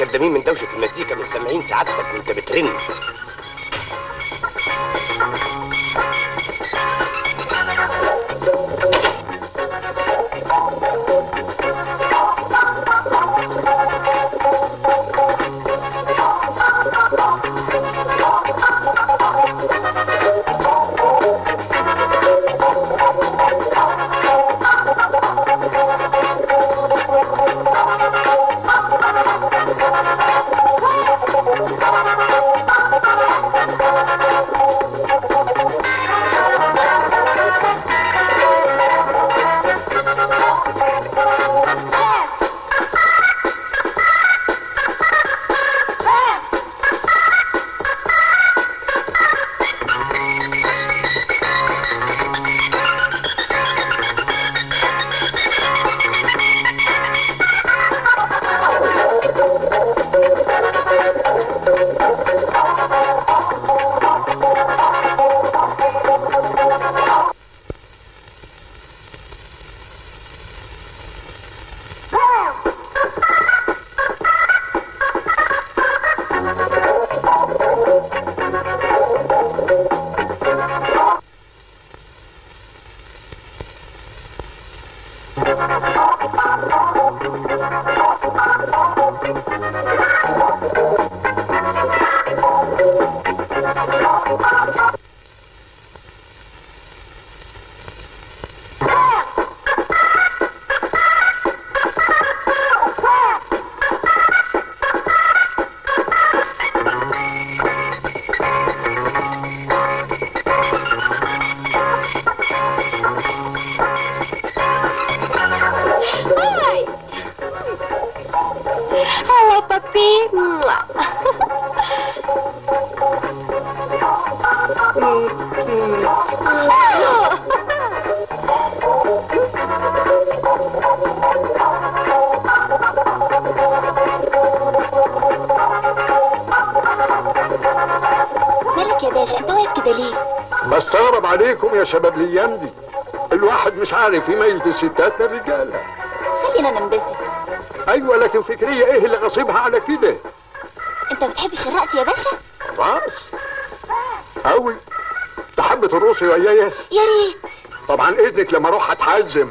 خدامين من دوشه المزيكا مش سامعين سعادتك وانت بترن Hai. Halo, papi. Mwah. Hmm, hmm. مالك يا باشا انت واقف كده ليه بستغرب عليكم يا شباب الايام دي الواحد مش عارف يميز الستات من الرجاله خلينا ننبسط ايوه لكن فكريه ايه اللي غصبها على كده انت بتحبش الرقص يا باشا راس قوي تحب ترقصي ويايا يا ريت طبعا اذنك لما اروح اتحزم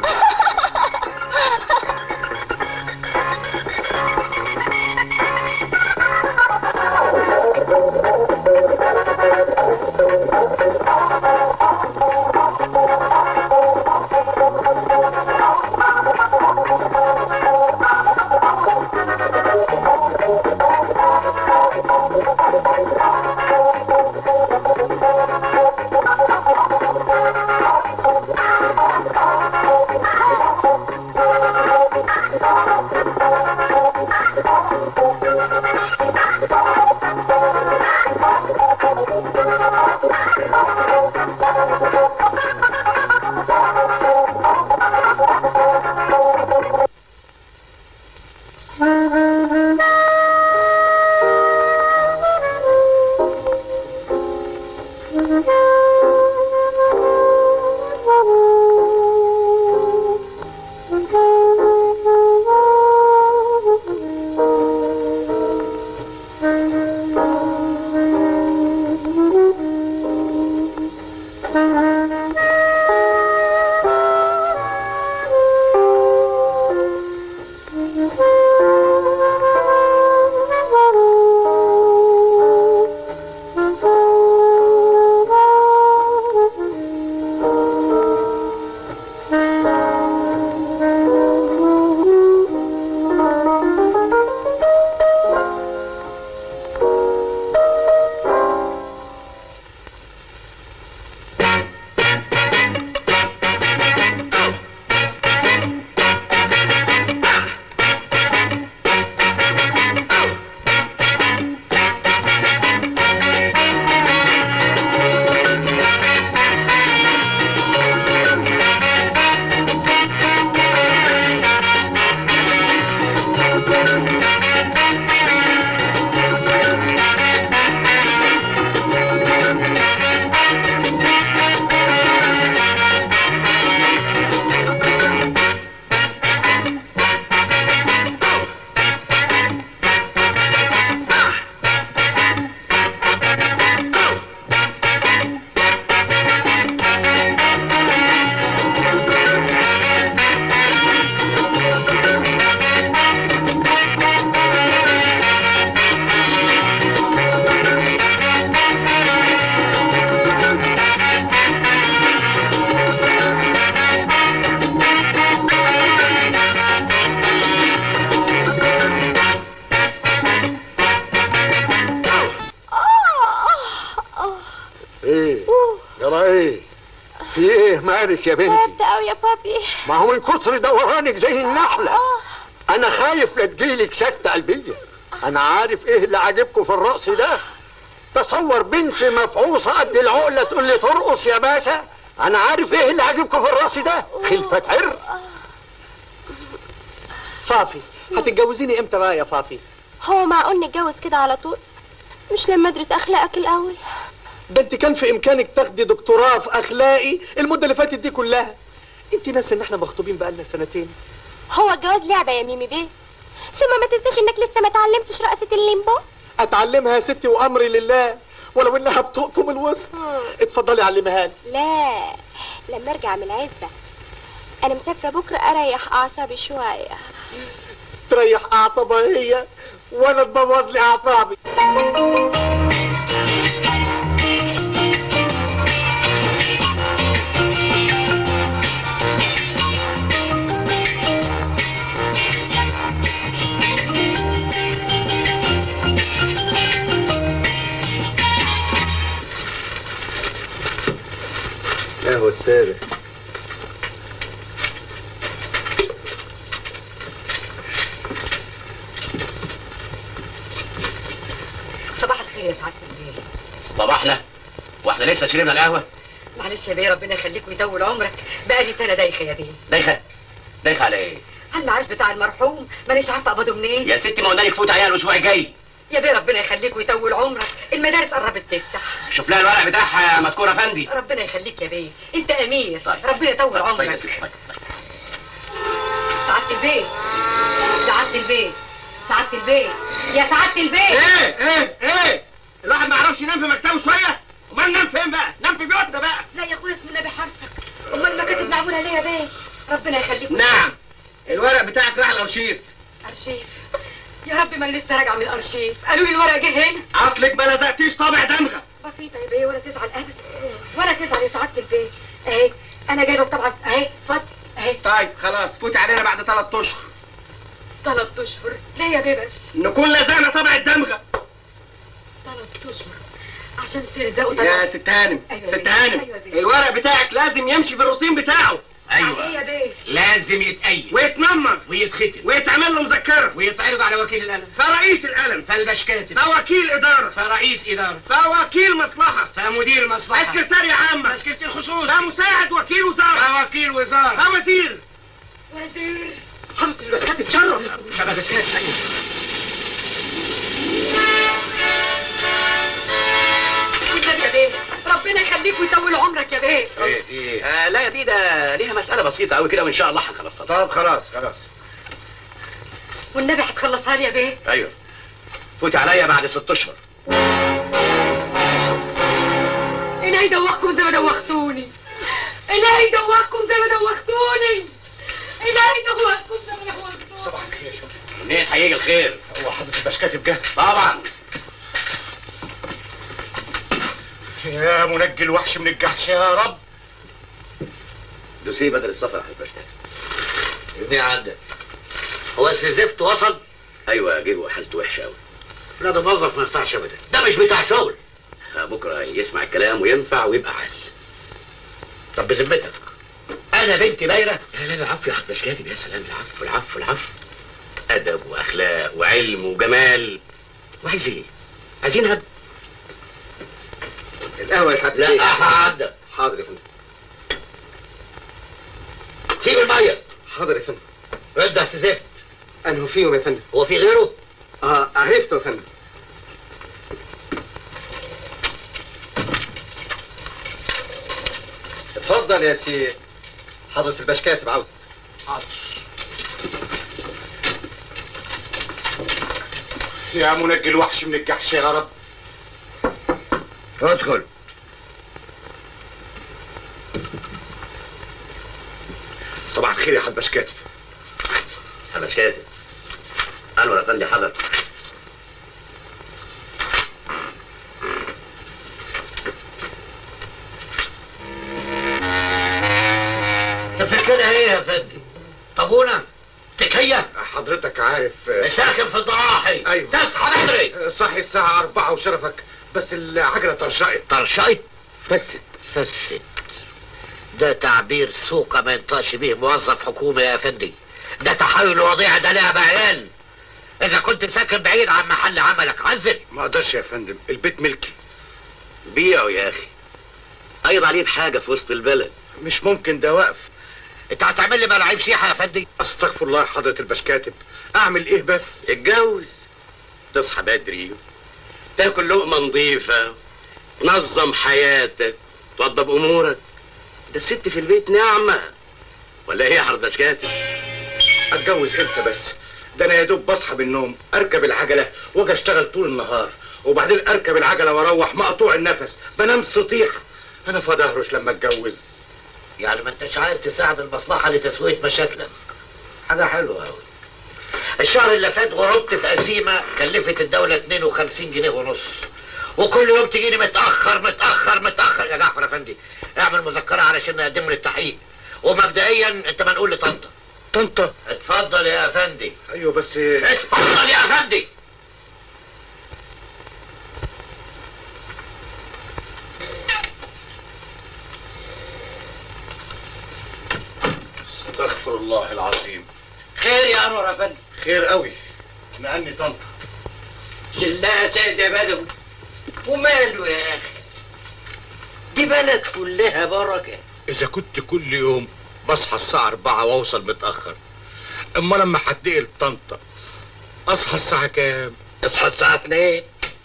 مالك يا بنتي تعبت قوي يا بابي ما هو من كتر دورانك زي النحلة أنا خايف لا تجيلك سكتة قلبية أنا عارف إيه اللي عاجبكم في الرقص ده تصور بنت مفعوصة قد العقلة تقول لي ترقص يا باشا أنا عارف إيه اللي عاجبكم في الرقص ده خلفة عرق فافي هتتجوزيني امتى بقى يا فافي هو معقول نتجوز كده على طول مش لما ادرس اخلاقك الاول ده انت كان في امكانك تاخدي دكتوراه في اخلاقي المده اللي فاتت دي كلها انت ناسي ان احنا مخطوبين بقالنا سنتين هو الجواز لعبه يا ميمي بيه ثم ما تنساش انك لسه ما اتعلمتش رقصه الليمبو اتعلمها يا ستي وامري لله ولو انها بتقطم الوسط اتفضلي علمها لي لا لما ارجع من العزه انا مسافره بكره اريح اعصابي شويه تريح اعصابها هي وانا تبوظ لي اعصابي قهوة السادة صباح الخير يا سعاده البيه صباحنا واحنا لسه شربنا القهوة معلش يا بيه ربنا يخليك ويطول عمرك بقالي سنه دايخه يا بيه دايخة دايخة على ايه؟ هل المعاش بتاع المرحوم مانيش عارفه اقبضه منين يا ستي ما قلنا لك فوت عليها الاسبوع الجاي يا بيه ربنا يخليك ويطول عمرك المدارس قربت تفتح شوف لها الورق بتاعها يا مذكور افندي ربنا يخليك يا بيه انت امير طيب. ربنا يطول طيب يا عمرك ستي طيب طيب. سعاده البيه سعاده البيه سعاده البيه يا سعاده البيه ايه ايه ايه الواحد ما يعرفش ينام في مكتبه شويه امال نام فين بقى نام في بيوتنا بقى لا يا اخويا اسم النبي حرصك امال المكاتب معموله ليه يا بيه ربنا يخليك نعم الورق بتاعك راح الارشيف ارشيف يا رب ما أنا لسه راجعه من الارشيف قالوا لي الورق جه هنا اصلك ما لزقتيش طابع دمغه بسيطة يا بيه ولا تزعل ابدا ولا تزعل يا سعادة البيه اهي انا جايبه طبعا اهي اتفضل اهي طيب خلاص فوت علينا بعد ثلاث اشهر ثلاث اشهر ليه يا بيه بس نكون لزقنا طابع الدمغه ثلاث اشهر عشان تلزقوا يا طبعا ست هانم أيوة ست بيه. هانم أيوة بيه. الورق بتاعك لازم يمشي بالروتين بتاعه يعني ايه ايوه يا بيه لازم يتأيد ويتنمر ويتختم ويتعمل له مذكره ويتعرض على وكيل القلم فرئيس القلم فالباش كاتب فوكيل اداره فرئيس إدارة فوكيل مصلحه فمدير مصلحة سكرتارية عامه مسكرتير خصوصي فمساعد وكيل وزاره فوكيل وزارة فوزير وزير حضرة البسكات تشرف شبه بسكات أيوه والنبي يا بيه ربنا يخليك ويطول عمرك يا بيه ايه دي آه لا يا دي ده ليها مسألة بسيطة قوي كده وإن شاء الله هنخلصها طب خلاص خلاص والنبي هتخلصها لي يا بيه ايوه فوتي عليا بعد ست اشهر الهي دوخكم زي ما دوختوني الهي دوخكم زي ما دوختوني الهي دوخكم زي ما دوختوني صباح الخير منين هيجي الخير هو حضرة البشكاتب جه طبعا يا منجي الوحش من الجحش يا رب دوسيه بدل السفر على البشكات ابني عندك هو الزفت وصل ايوه جيبه حالته وحشه قوي لا ده موظف ما ينفعش ابدا ده مش بتاع شغل بكره يسمع الكلام وينفع ويبقى عال طب بذمتك انا بنتي بايره لا لا العفو يا اخ باش كاتب يا سلام العفو العفو العفو ادب واخلاق وعلم وجمال وعايز ايه؟ عايزين هب القهوة يا حاج لا عندك حاضر يا فندم سيب الميه حاضر يا فندم رد على الزفت انه فيهم يا فندم هو في غيره اه عرفته يا فندم اتفضل يا سي حضرة البشكاتب عاوز يا منجي الوحش من الجحش يا رب ادخل صباح الخير يا حاج بشكاتب يا باش كاتب انور افندي حضر تفكرها ايه يا فندي طابونه تكيه حضرتك عارف ساكن في الضواحي أيوة. تصحى بدري صحي الساعة أربعة وشرفك بس العجلة طرشقت طرشقت فست فست ده تعبير سوقة ما ينطقش به موظف حكومي يا افندي ده تحايل وضيع ده لعبة عيال اذا كنت ساكن بعيد عن محل عملك عزل ما اقدرش يا فندم البيت ملكي بيعه يا اخي قايض عليه بحاجه في وسط البلد مش ممكن ده وقف انت هتعمل لي ملاعيب شيحة يا افندي استغفر الله حضرة البشكاتب اعمل ايه بس اتجوز تصحى بدري تاكل لقمه نظيفه تنظم حياتك توضب امورك ده الست في البيت نعمه ولا ايه يا حضرتك كاتب اتجوز امتى بس ده انا يا دوب بصحى من النوم اركب العجله واجي اشتغل طول النهار وبعدين اركب العجله واروح مقطوع النفس بنام سطيحه انا فاضي اهرش لما اتجوز يعني ما انتش عايز تساعد المصلحة لتسوية مشاكلك حاجة حلوة قوي الشهر اللي فات غربت في قسيمة كلفت الدولة 52 جنيه ونص وكل يوم تجيني متأخر متأخر متأخر يا جعفر افندي اعمل مذكرة علشان نقدم للتحقيق ومبدئيا انت منقول لطنطا طنطا اتفضل يا افندي ايوه بس اتفضل يا افندي استغفر الله العظيم خير يا انور افندي خير قوي نقلني طنطا لله يا سيد يا بدوي وماله يا اخي دي بلد كلها بركه اذا كنت كل يوم بصحى الساعه 4 واوصل متاخر اما لما هتنقل طنطا اصحى الساعه كام اصحى الساعه 2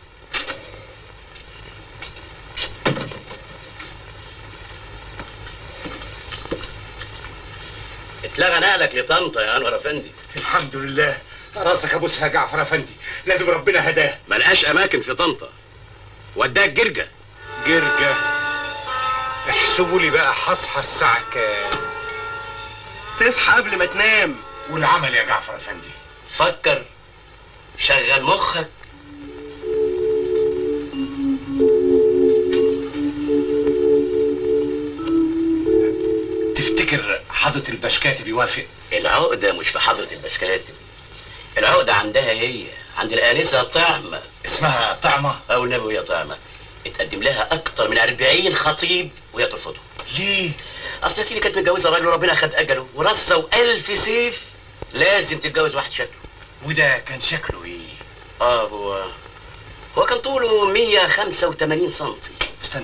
اتلغى نقلك لطنطا يا انور افندي الحمد لله راسك ابوسها يا جعفر افندي لازم ربنا هداه ملقاش اماكن في طنطا وداك جرجه جرجة احسبوا لي بقى هصحى الساعة كام تصحى قبل ما تنام والعمل يا جعفر افندي فكر شغل مخك تفتكر حضرة البشكاتب يوافق العقده مش في حضره البشكاتب العقده عندها هي عند الانسه طعمه اسمها طعمة او نبوي يا طعمه اتقدم لها اكتر من 40 خطيب وهي ترفضه ليه اصل يا سيدي كانت متجوزه راجل وربنا خد اجله ورصه ألف سيف لازم تتجوز واحد شكله وده كان شكله ايه اه هو هو كان طوله 185 سنتي استنى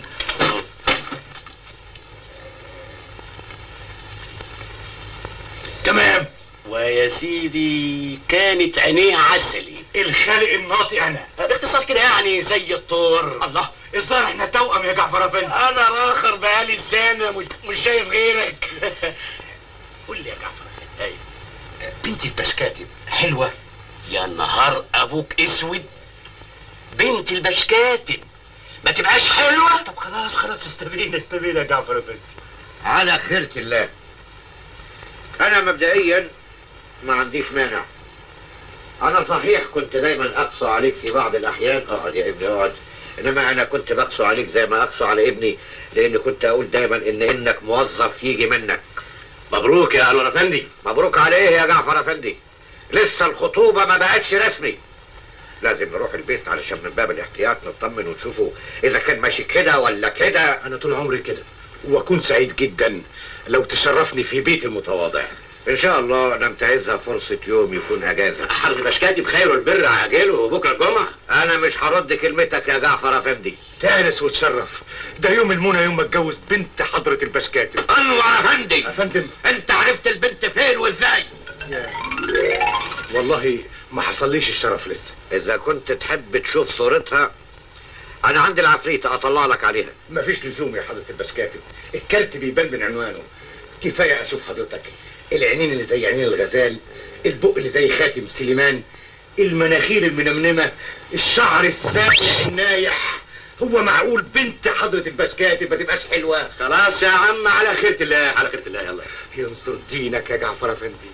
تمام ويا سيدي كانت عينيه عسلي الخالق الناطق انا باختصار كده يعني زي الطور الله الظاهر احنا توأم يا جعفر افندي انا راخر بقالي سنه مش, مش شايف غيرك قول لي يا جعفر افندي أيوة. بنتي البشكاتب حلوة يا نهار ابوك اسود بنت البشكاتب ما تبقاش حلوه طب خلاص خلاص استبينا استبينا يا جعفر افندي على خيرة الله انا مبدئيا ما عنديش مانع انا صحيح كنت دايما اقسو عليك في بعض الاحيان اقعد يا ابني اقعد انما انا كنت بقسو عليك زي ما اقسو على ابني لان كنت اقول دايما ان انك موظف يجي منك مبروك يا انور افندي مبروك عليه يا جعفر افندي لسه الخطوبه ما بقتش رسمي لازم نروح البيت علشان من باب الاحتياط نطمن ونشوفه اذا كان ماشي كده ولا كده انا طول عمري كده واكون سعيد جدا لو تشرفني في بيت المتواضع ان شاء الله ننتهزها فرصه يوم يكون اجازه حضرة البشكاتب خير البر عاجله بكره الجمعه انا مش هرد كلمتك يا جعفر افندي تانس وتشرف ده يوم المنى يوم ما اتجوز بنت حضرة البشكاتب انور افندي افندم انت عرفت البنت فين وازاي والله ما حصليش الشرف لسه اذا كنت تحب تشوف صورتها انا عندي العفريتة اطلع لك عليها مفيش لزوم يا حضرة البشكاتب الكارت بيبان من عنوانه كفاية اشوف حضرتك العينين اللي زي عينين الغزال البق اللي زي خاتم سليمان المناخير المنمنمة الشعر الساقع النايح هو معقول بنت حضرة البشكاتب ما تبقاش حلوة خلاص يا عم على خيرة الله على خيرة الله يلا ينصر دينك يا جعفر افندي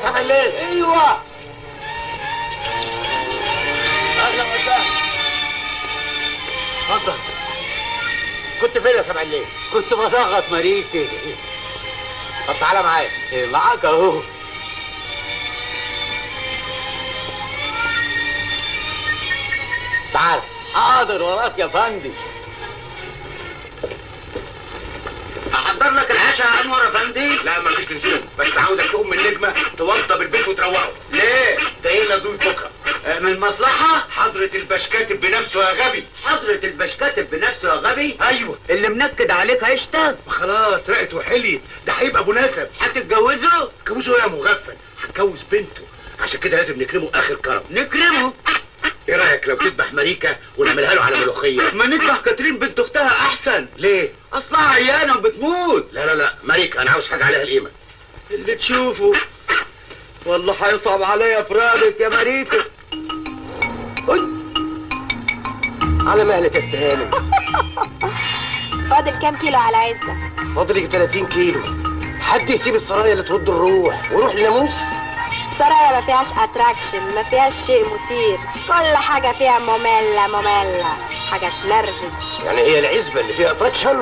سامع ليه؟ ايوه اهلا وسهلا اتفضل كنت فين يا سامع ليه؟ كنت بضغط مريكي طب تعالى معايا إيه، معاك اهو تعالى حاضر وراك يا فندم احضر لك العشاء يا انور يا فندي لا مفيش لزوم بس عاوزك تقوم من النجمه توضب البيت وتروقه ليه ده ايه ضيوف بكره آه، من مصلحه حضرة البشكاتب بنفسه يا غبي حضرة البشكاتب بنفسه يا غبي ايوه اللي منكد عليك هيشتغل خلاص رقت وحليت ده هيبقى مناسب هتتجوزه اتجوزه يا مغفل هتجوز بنته عشان كده لازم نكرمه اخر كرم نكرمه ايه رايك لو تذبح مريكا ونعملها له على ملوخيه ما نذبح كاترين بنت اختها احسن ليه اصلها عيانه وبتموت لا لا لا مريكا انا عاوز حاجه عليها القيمه اللي تشوفه والله هيصعب عليا فراقك يا مريكا على مهلك يا استهانم فاضل كام كيلو على عزة فاضلك 30 كيلو حد يسيب السرايا اللي ترد الروح ويروح لناموس سرايا ما فيهاش اتراكشن ما فيهاش شيء مثير كل حاجة فيها مملة مملة حاجة تنرفز يعني هي العزبه اللي فيها اتراكشن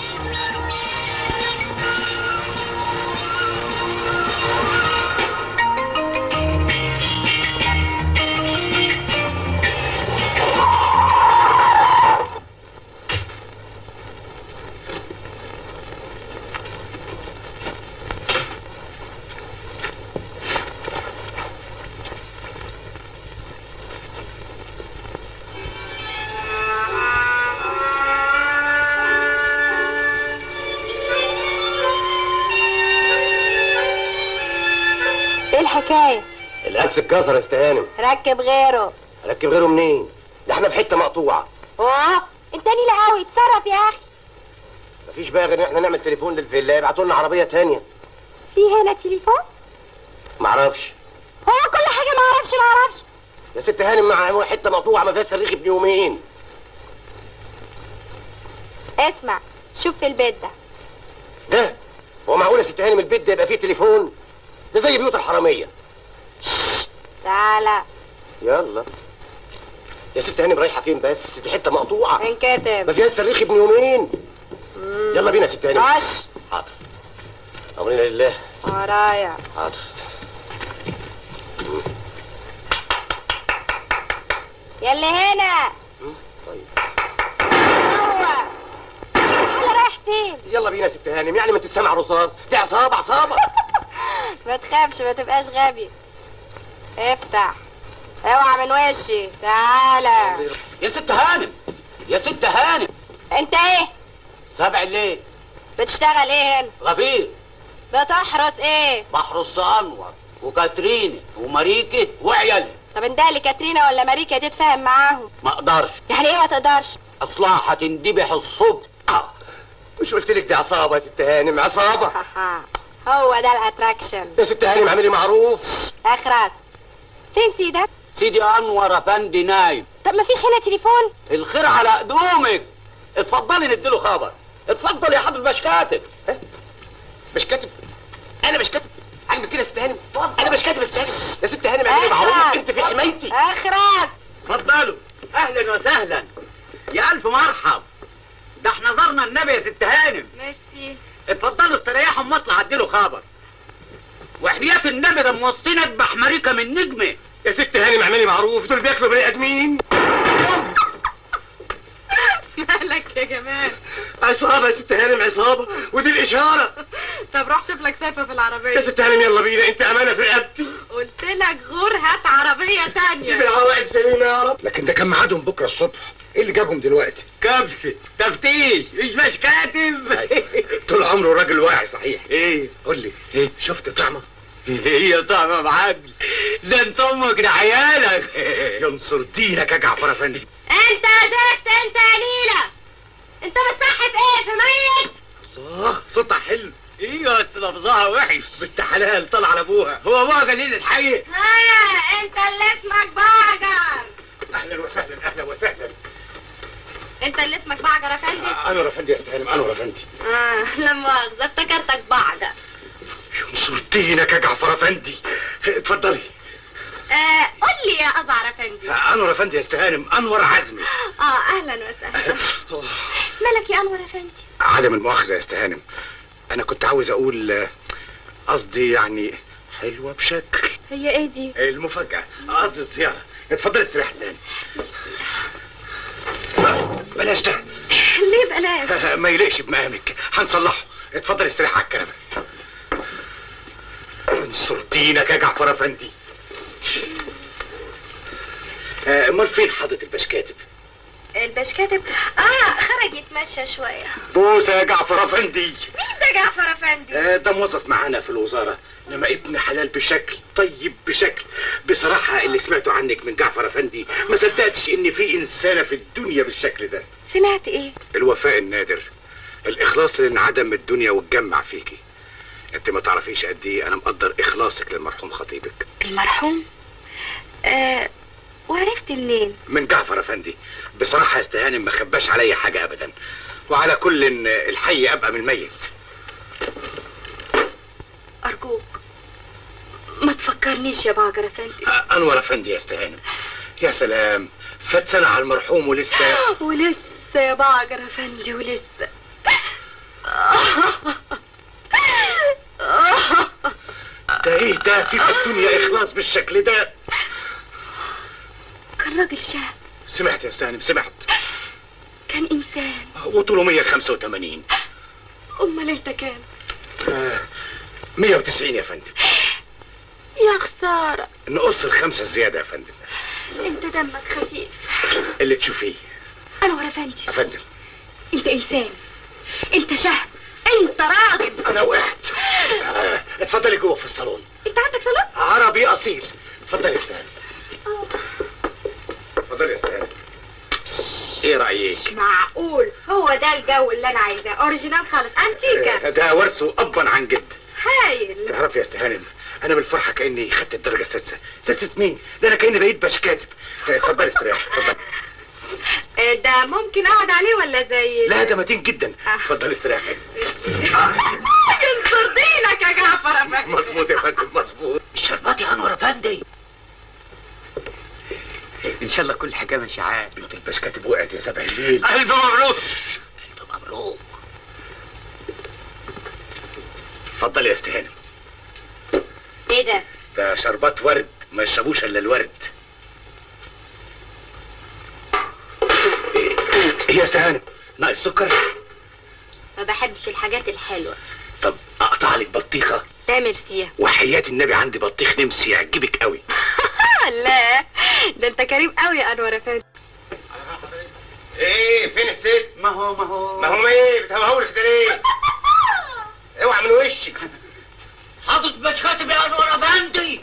ايه الحكاية الاكس اتكسر يا استهانم ركب غيره ركب غيره منين ده احنا في حته مقطوعه اوه انت نيلة قوي اتصرف يا اخي مفيش بقى غير ان احنا نعمل تليفون للفيلا يبعتوا لنا عربيه تانية في هنا تليفون معرفش هو كل حاجة ما اعرفش ما اعرفش يا ست هانم مع حته مقطوعه ما فيهاش صريخ ابن يومين اسمع شوف في البيت ده ده هو معقول يا ست هانم البيت ده يبقى فيه تليفون ده زي بيوت الحراميه تعالى يلا يا ست هانم رايحه فين بس دي حته مقطوعه ما انكتب فيهاش صريخ ابن يومين يلا بينا يا ست هانم عش حاضر امرنا لله ورايا حاضر يلي هنا طيب هو انا رايح فين يلا بينا يا ست هانم يعني ما انت سامع رصاص دي عصابه عصابه ما تخافش ما تبقاش غبي افتح اوعى من وشي تعالى يا ست هانم يا ست هانم انت ايه سبع الليل بتشتغل ايه هنا غفير بتحرس ايه بحرس انور وكاترينا وماريكي وعيالها طب اندهلي كاترينا ولا ماريكا دي تفهم معاهم ما اقدرش يعني ايه ما تقدرش اصلها هتندبح الصبح آه. مش قلت لك دي عصابه يا ست هانم عصابه هو ده الاتراكشن يا ست هانم اعملي معروف اخرس فين سيدك سيدي انور افندي نايم طب ما فيش هنا تليفون الخير على قدومك اتفضلي نديله خبر اتفضل يا حضر البشكاتب مش كاتب انا مش كاتب عاجبك كده يا ست هانم انا مش كاتب يا ست هانم يا ست هانم اعملي معروف اخرس انت في حمايتي اخرس اتفضلوا اهلا وسهلا يا الف مرحب ده احنا زرنا النبي يا ست هانم ميرسي اتفضلوا استريحوا اما اطلع اديله خبر وحياة النبي ده موصينا اذبح مريكة من نجمة يا ست هانم اعملي معروف دول بياكلوا بني ادمين مالك يا جمال عصابه يا ست هانم عصابه ودي الاشاره طب روح شوف لك سيفه في يا العربيه ست هانم يلا بينا انت امانه في رقبتي قلت لك غور هات عربيه جيب تانية العواقب سليمه يا رب لكن ده كان ميعادهم بكره الصبح ايه اللي جابهم دلوقتي كبسة تفتيش مش مش كاتب طول عمره راجل واعي صحيح ايه قول لي ايه شفت طعمه هي طعمة معجل ده انت امك ده عيالك ينصر دينك يا جعفر افندي انت يا زفت انت يا نيلة انت بتصحي في ايه في ميت الله صوتها حلو ايوه بس لفظها وحش بنت حلال طلع على ابوها هو ابوها قليل الحي ها انت اللي اسمك بعجر اهلا وسهلا اهلا وسهلا انت اللي اسمك بعجر يا فندم انور افندي يا استهانم انور افندي اه لا مؤاخذة افتكرتك بعجر ينصر دينك يا جعفر افندي اتفضلي آه قول لي يا أزعر أفندي انور افندي يا استهانم انور عزمي اه أهلا وسهلا مالك يا أنور أفندي عدم المؤاخذه يا استهانم انا كنت عاوز اقول آه، قصدي يعني حلوه بشكل هي إيه دي؟ المفاجاه قصدي الزياره اتفضلي استريح استهانم بلاش ده ليه بلاش؟ ما يليقش بمقامك هنصلحه اتفضل استريح على الكنبه انصر دينك يا جعفر افندي آه، امال فين حضرة البشكاتب الباش كاتب اه خرج يتمشى شوية بوسه يا جعفر افندي مين ده جعفر أفندي؟ آه، ده موظف معانا في الوزاره انما ابن حلال بشكل طيب بشكل بصراحه اللي سمعته عنك من جعفر افندي ما صدقتش ان في انسانه في الدنيا بالشكل ده سمعت إيه؟ الوفاء النادر الاخلاص اللي انعدم الدنيا واتجمع فيكي انت ما تعرفيش قد ايه انا مقدر اخلاصك للمرحوم خطيبك المرحوم؟ آه وعرفت منين؟ من جعفر افندي بصراحه يا استهانم ما خباش عليا حاجه ابدا وعلى كل إن الحي ابقى من الميت أرجوك ما تفكرنيش يا باجر أفندي آه، انور افندي يا استهانم يا سلام فات سنه على المرحوم ولسه ولسه يا باجر أفندي ولسه ده ايه ده في في الدنيا اخلاص بالشكل ده كان راجل شاب سمعت يا استهانم سمعت كان إنسان وطوله 185 أمال أنت كام؟ آه، 190 يا فندم يا خسارة نقص الخمسه الزياده يا فندم أنت دمك خفيف اللي تشوفيه أنور أفندي يا فندم أنت إنسان أنت شاب أنت راجل انا وقعت آه، اتفضلي جوه في الصالون أنت عندك صلاة؟ عربي اصيل اتفضلي يا استهانم اتفضلي يا استهانم ايه رايك معقول هو ده الجو اللي أنا عايزاه أوريجينال خالص أنتيكا ده ورثه ابا عن جد هايل تعرف يا استهانم انا بالفرحه كاني خدت الدرجه السادسه سادسه مين ده انا كاني بقيت باش كاتب آه، اتفضلي استريح اتفضلي آه، ده ممكن أقعد عليه ولا زي لا ده متين جدا آه. اتفضلي استريح ينصر دينك يا جعفر أفندي مظبوط يا فندم مظبوط الشربات يا انور افندي ان شاء الله كل حاجه ماشيه عاد بنت الباش كاتب وقعت يا سبع الليل الف مبروك الف مبروك اتفضلي يا استهانم إيه ده؟ ده شربات ورد ما يشربوش الا الورد ايه إيه يا استهانم ناقص سكر ما بحبش الحاجات الحلوة طب اقطع لك بطيخه ده ميرسي وحياة النبي عندي بطيخ نمسي يعجبك قوي لا ده انت كريم قوي يا انور افندي ايه فين الست؟ ما هو ما هو ما هم ايه بتهوهولك كده ليه؟ اوعى من وشك حاطط باش كاتب يا انور افندي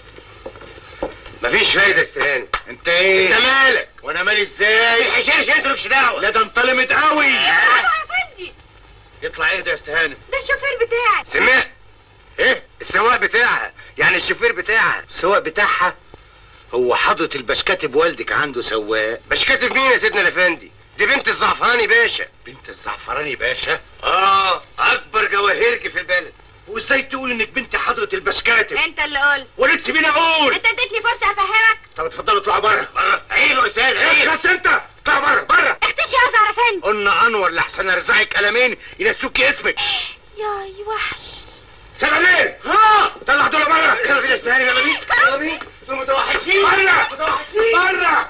مفيش فايدة يا استهاني انت ايه انت مالك؟ وانا مالي ازاي الحشيش انت مالكش دعوة لا ده انت لمت قوي انور افندي يطلع ايه ده يا استهانم ده الشوفير بتاعي سمعت؟ ايه السواق بتاعها يعني الشوفير بتاعها السواق بتاعها هو حضرة البشكاتب والدك عنده سواق مش كاتب مين يا سيدنا الافندي؟ دي بنت الزعفراني باشا بنت الزعفراني باشا اه اكبر جواهرجي في البلد وازاي تقول انك بنت حضرة البشكاتب انت اللي قلت وليه تسيبيني اقول انت اديتني فرصه افهمك طب اتفضلوا اطلعوا بره بره عيب يا استاذ عيب اخلص انت اطلع بره بره اختشي يا ازهر افندي قلنا انور لحسن ارزعك قلمين ينسوكي اسمك يا وحش سبع ليه ها طلع دول بره يلا بينا استهاني يلا بينا يلا بينا دول متوحشين بره متوحشين بره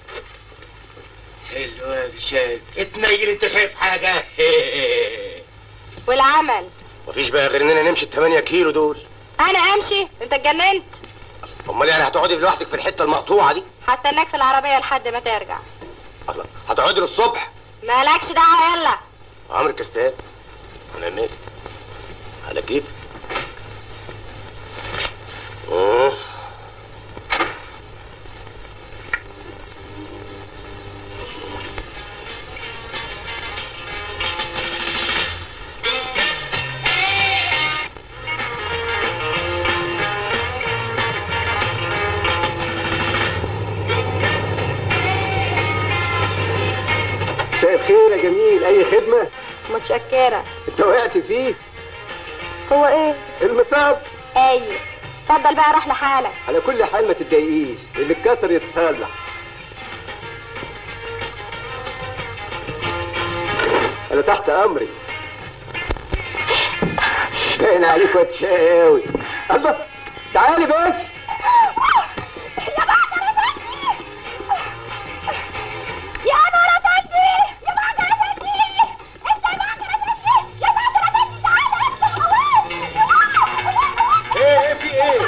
حلوة يا بشاد اتنيل انت شايف حاجة والعمل مفيش بقى غير اننا نمشي الثمانية كيلو دول انا امشي انت اتجننت امال يعني هتقعدي لوحدك في الحتة المقطوعة دي هستناك في العربيه لحد ما ترجع الله هتقعدي للصبح مالكش دعوه يلا عمرك يا استاذ انا مالي على كيف اه مساء الخير يا جميل اي خدمه متشكره انت وقعت فيه هو ايه المطاب ايوه اتفضل بقى روح لحالك على كل حال ما تتضايقيش اللي اتكسر يتصلح انا تحت امري باين عليك واد شقاوي الله تعالي بس يا نور افندي يا بعد افندي انت يا بعد افندي يا بعد افندي تعالى افتح ايه ايه في ايه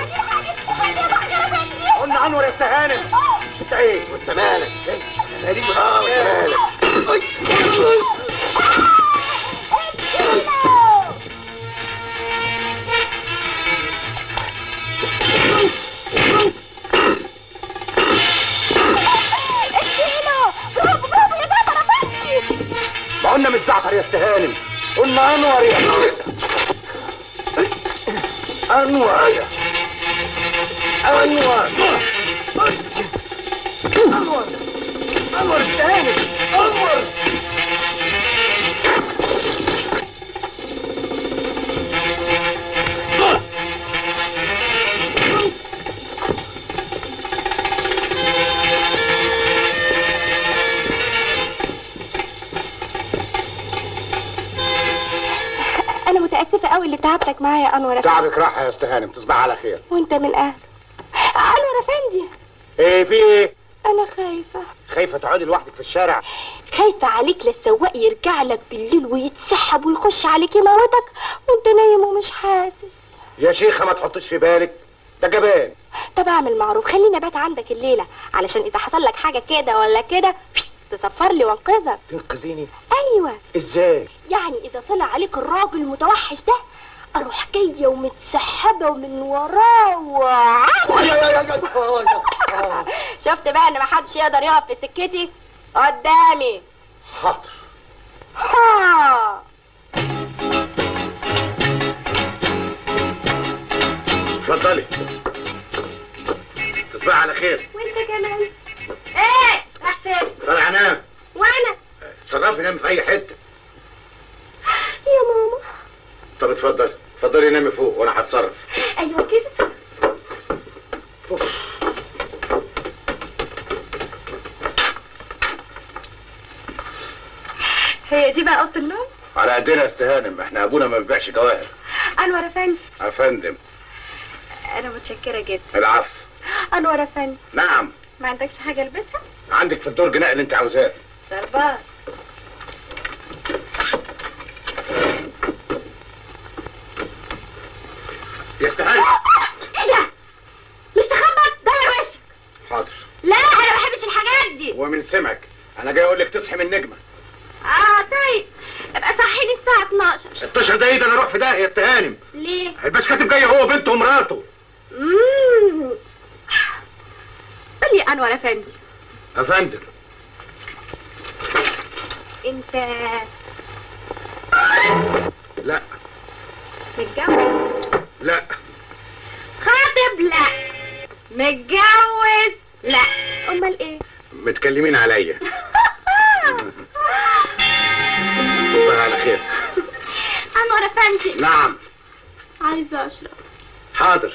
قلنا عنور يا استهانم انت ايه وانت مالك إيه؟ مالي اه وانت مالك أي. برافو برافو يا بعد افندي ما قلنا مش زعتر يا استهانم قلنا انور يا انور انور انور انور استهانم انور انا متاسفه قوي اللي تعبتك معايا يا انور افندي تعبك راحه يا استهانم تصبح على خير وانت من اهل انور افندي ايه في ايه انا خايفه خايفه تقعدي لوحدك في الشارع خايفه عليك للسواق يرجع لك بالليل ويتسحب ويخش عليك يموتك وانت نايم ومش حاسس يا شيخه ما تحطش في بالك ده جبان طب اعمل معروف خليني ابات عندك الليله علشان اذا حصل لك حاجه كده ولا كده تسفر لي وانقذك تنقذيني ايوه ازاي يعني اذا طلع عليك الراجل المتوحش ده اروح جايه ومتسحبه من وراه و- شفت بقى ان محدش يقدر يقف في سكتي قدامي حاضر ها اتفضلي تصبح على خير وانت كمان ايه راح فين طالع انام وانا تصرفي نامي في اي حته يا ماما طب اتفضلي اتفضلي نامي فوق وانا هتصرف ايوه كده هي دي بقى اوضه النوم على قدنا يا استهانم احنا ابونا ما بيبيعش جواهر انور افندي يا فندم انا متشكره جدا العفو انور افندي نعم ما عندكش حاجه البسها عندك في الدرج نقل اللي انت عاوزاه شربات يا استهانم ايه ده مش تخبط دور وشك حاضر لا انا ما بحبش الحاجات دي ومن سمعك انا جاي اقول لك تصحي من النجمه اه طيب ابقى صحيني الساعه 12 16 ده ايه ده انا اروح في ده يا استهانم ليه الباش كاتب جاي هو وبنته ومراته امم قول لي انور افندي يا فندم انت لا متجوز لا خاطب لا متجوز لا امال ايه متكلمين عليا تصبح على خير انور افندي نعم عايزه اشرب حاضر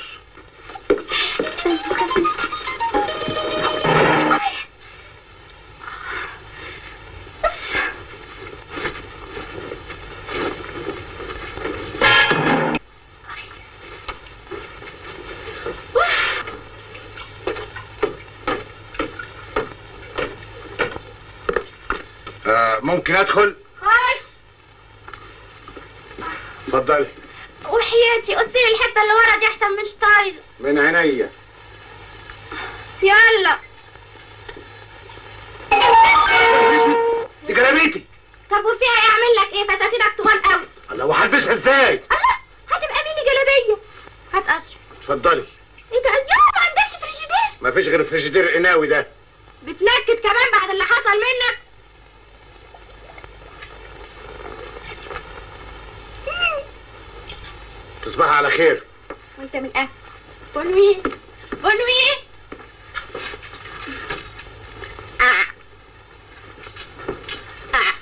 آه ممكن ادخل خش اتفضلي وحياتي قلت لي الحته اللي ورا دي احسن مش طايله من عينيا يلا دي جلابيتي طب وفيها ايه اعمل لك ايه فساتينك طوال قوي الله وهلبسها ازاي الله هتبقى ميني جلابيه هات اشرب اتفضلي انت يا ما عندكش فريجيدير مفيش غير الفريجيدير القناوي ده بتنكد كمان بعد اللي حصل منك تصبح على خير وانت من اهل بونوي بونوي آه. آه.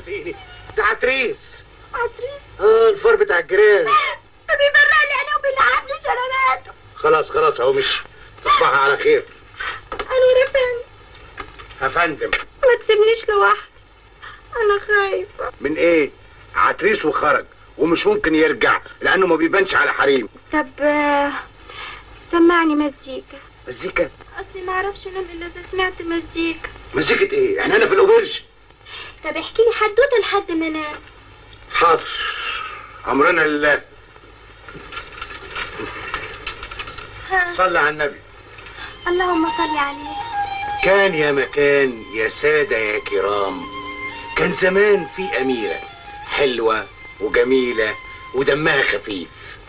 لخبطتيني ده عتريس عطري اه الفار بتاع الجيران بيبرق لي عينيه وبيلعب لي شرارات خلاص خلاص اهو مش تصبحي على خير انا رفن يا فندم ما تسيبنيش لوحدي انا خايفه من ايه عتريس وخرج ومش ممكن يرجع لانه ما بيبانش على حريم طب آه، سمعني مزيكا مزيكا اصلي ما اعرفش انام الا اذا سمعت مزيكا مزيكة ايه يعني انا في الاوبرج طب احكي لي حدوته لحد ما انام حاضر امرنا لله ها، صلى على النبي اللهم صل عليه كان يا مكان يا سادة يا كرام كان زمان في أميرة حلوة وجميلة ودمها خفيف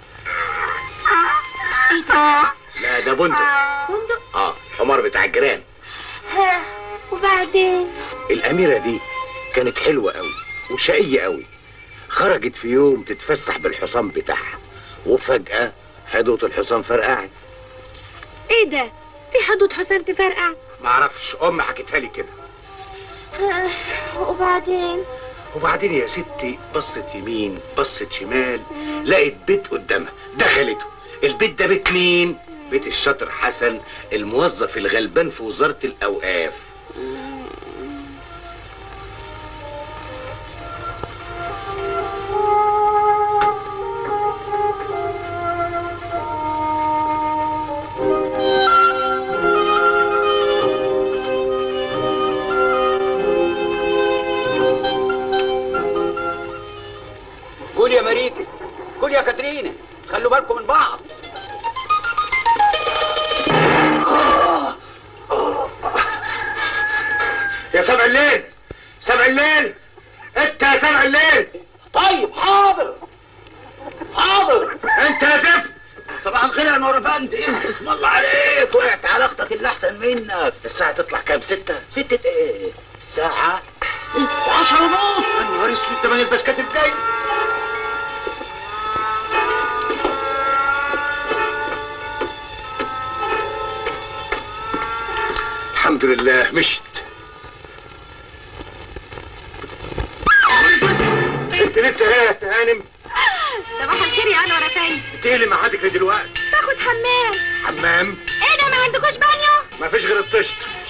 ايه ده لا ده بندق بندق اه الحمار بتاع الجيران ها وبعدين الأميرة دي كانت حلوة قوي وشقية قوي خرجت في يوم تتفسح بالحصان بتاعها وفجأة حدوة الحصان فرقعت ايه ده في حدود حسن تفرقع معرفش أمي حكتها لي كده ها، وبعدين وبعدين يا ستي بصت يمين بصت شمال لقت بيت قدامها دخلته البيت ده بيت مين بيت الشاطر حسن الموظف الغلبان في وزارة الأوقاف قول يا مريكي قول يا كاترينا خلوا بالكم من بعض يا سبع الليل سبع الليل انت يا سبع الليل طيب حاضر حاضر انت يا زفت صباح الخير يا نور افندي اسم الله عليك وقعت على اختك اللي احسن منك الساعة تطلع كام ستة ستة ايه ساعة عشرة ونص النهار اسود زمان البسكات الجاي الحمد لله مشت انت لسه هنا يا استهانم صباح الخير يا انور افندي انت ايه اللي معادك دلوقتي تاخد حمام حمام ايه ده ما عندكوش بانيو ما فيش غير الطشت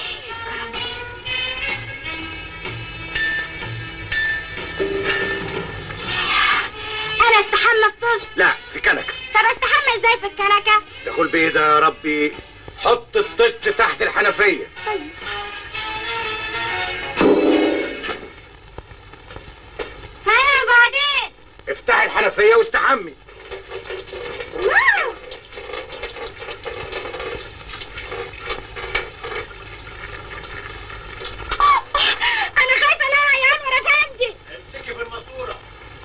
انا استحمى في طش لا في كنكه طب استحمى ازاي في الكنكه دخول بايه ده يا ربي حط الطشت تحت الحنفيه ها بعدين افتحي الحنفيه واستحمي انا خايفه لا يا انور افندي امسكي في الماسوره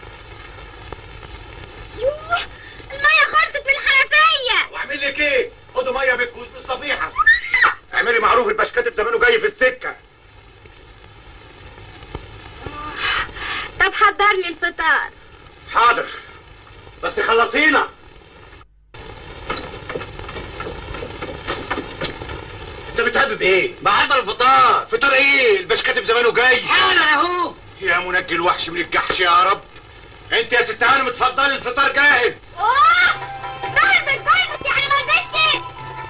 يوه الميه خلصت من الحنفيه واعمل لك ايه خدوا ميه بالكوز بالصفيحه اعملي معروف البشكاتب زمانه جاي في السكه طب حضر لي الفطار حاضر بس خلصينا انت بتهبب ايه بحضر الفطار فطار ايه البشكاتب زمانه جاي حالا اهو يا منجي الوحش من الجحش يا رب انت يا ست هانم اتفضلي الفطار جاهز اوه ضربت ضربت يعني ما لبسش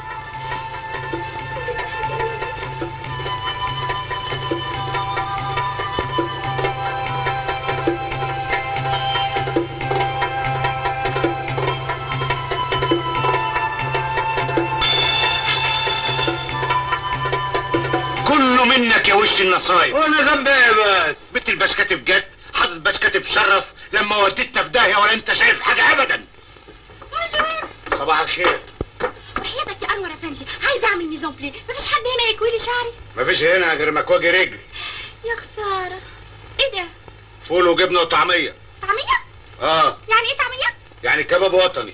كله منك يا وش النصايب وانا ذنبي ايه بس بنت البشكاتب جت حاطط بشكاتب شرف لما وديتنا في داهيه ولا انت شايف حاجه ابدا صباح الخير وحياتك يا انور افندي عايزه اعمل ميزون بلي مفيش حد هنا يكوي لي شعري مفيش هنا غير مكواجي رجل يا خساره ايه ده فول وجبنه وطعميه طعميه اه يعني ايه طعميه يعني كباب وطني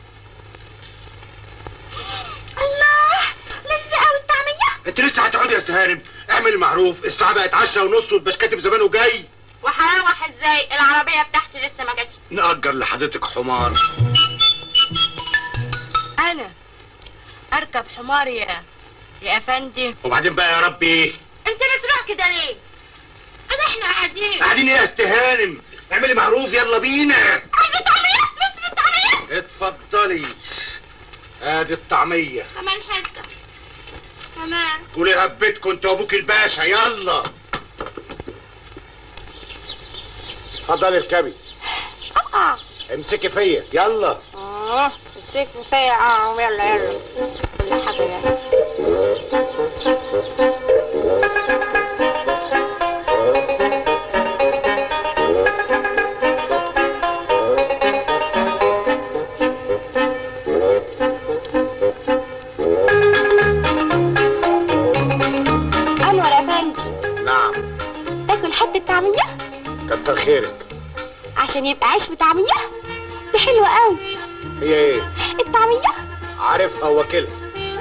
الله لذيذه قوي الطعميه انت لسه هتقعد يا استهانم اعمل معروف الساعه بقت 10 ونص والبشكاتب زمانه جاي وهروح ازاي العربيه بتاعتي لسه ما جاتش نأجر لحضرتك حمار انا اركب حمار يا يا افندي وبعدين بقى يا ربي انت مسروع كده ليه انا احنا قاعدين قاعدين ايه يا استهانم اعملي معروف يلا بينا عايزة طعمية نص الطعمية اتفضلي ادي الطعمية كمان حتة كمان قولي هبتكم انت وابوك الباشا يلا اتفضلي اركبي اه امسكي فيا يلا اه السيف فيا اه يلا يلا كل حاجة يلا انور افندي نعم تاكل حتة طعمية كتر خيرك عشان يبقى عيش بطعمية دي حلوة قوي هي ايه الطعمية عارفها وكيلها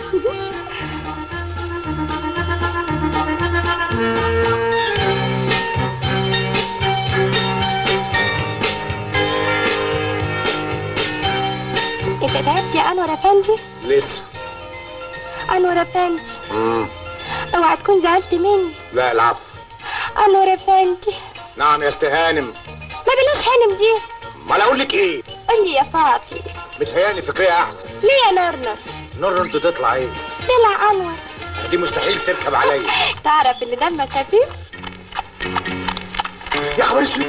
انت تعبت يا انور افندي لسه انور افندي مم. اوعى تكون زعلت مني لا العفو انور افندي نعم يا استهانم ما بلاش هانم دي ما اقول لك ايه قول لي يا بابي متهيألي فكرية احسن ليه يا نورنر نور انت تطلع ايه طلع انور دي مستحيل تركب عليا تعرف اللي دمك خفيف يا خبر اسود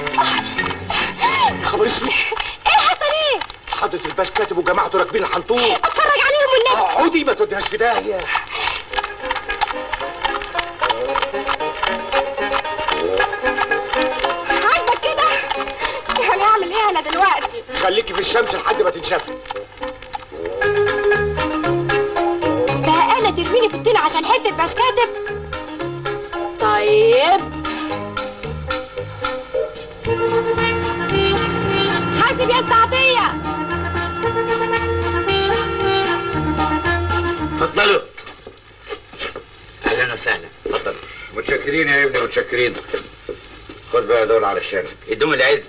يا خبر اسود ايه حصل ايه حضرة الباش كاتب وجماعته راكبين الحنطور اتفرج عليهم والنبي اقعدي ما توديهاش في داهية عاجبك كده يعني اعمل ايه انا دلوقتي خليكي في الشمس لحد ما تنشفي بقى انا ترميني في الطين عشان حته باش كاتب طيب حاسب يا استعطيه اتفضلوا اهلا وسهلا اتفضل متشكرين يا ابني متشكرين خد بقى دول على الشارع يدوم العز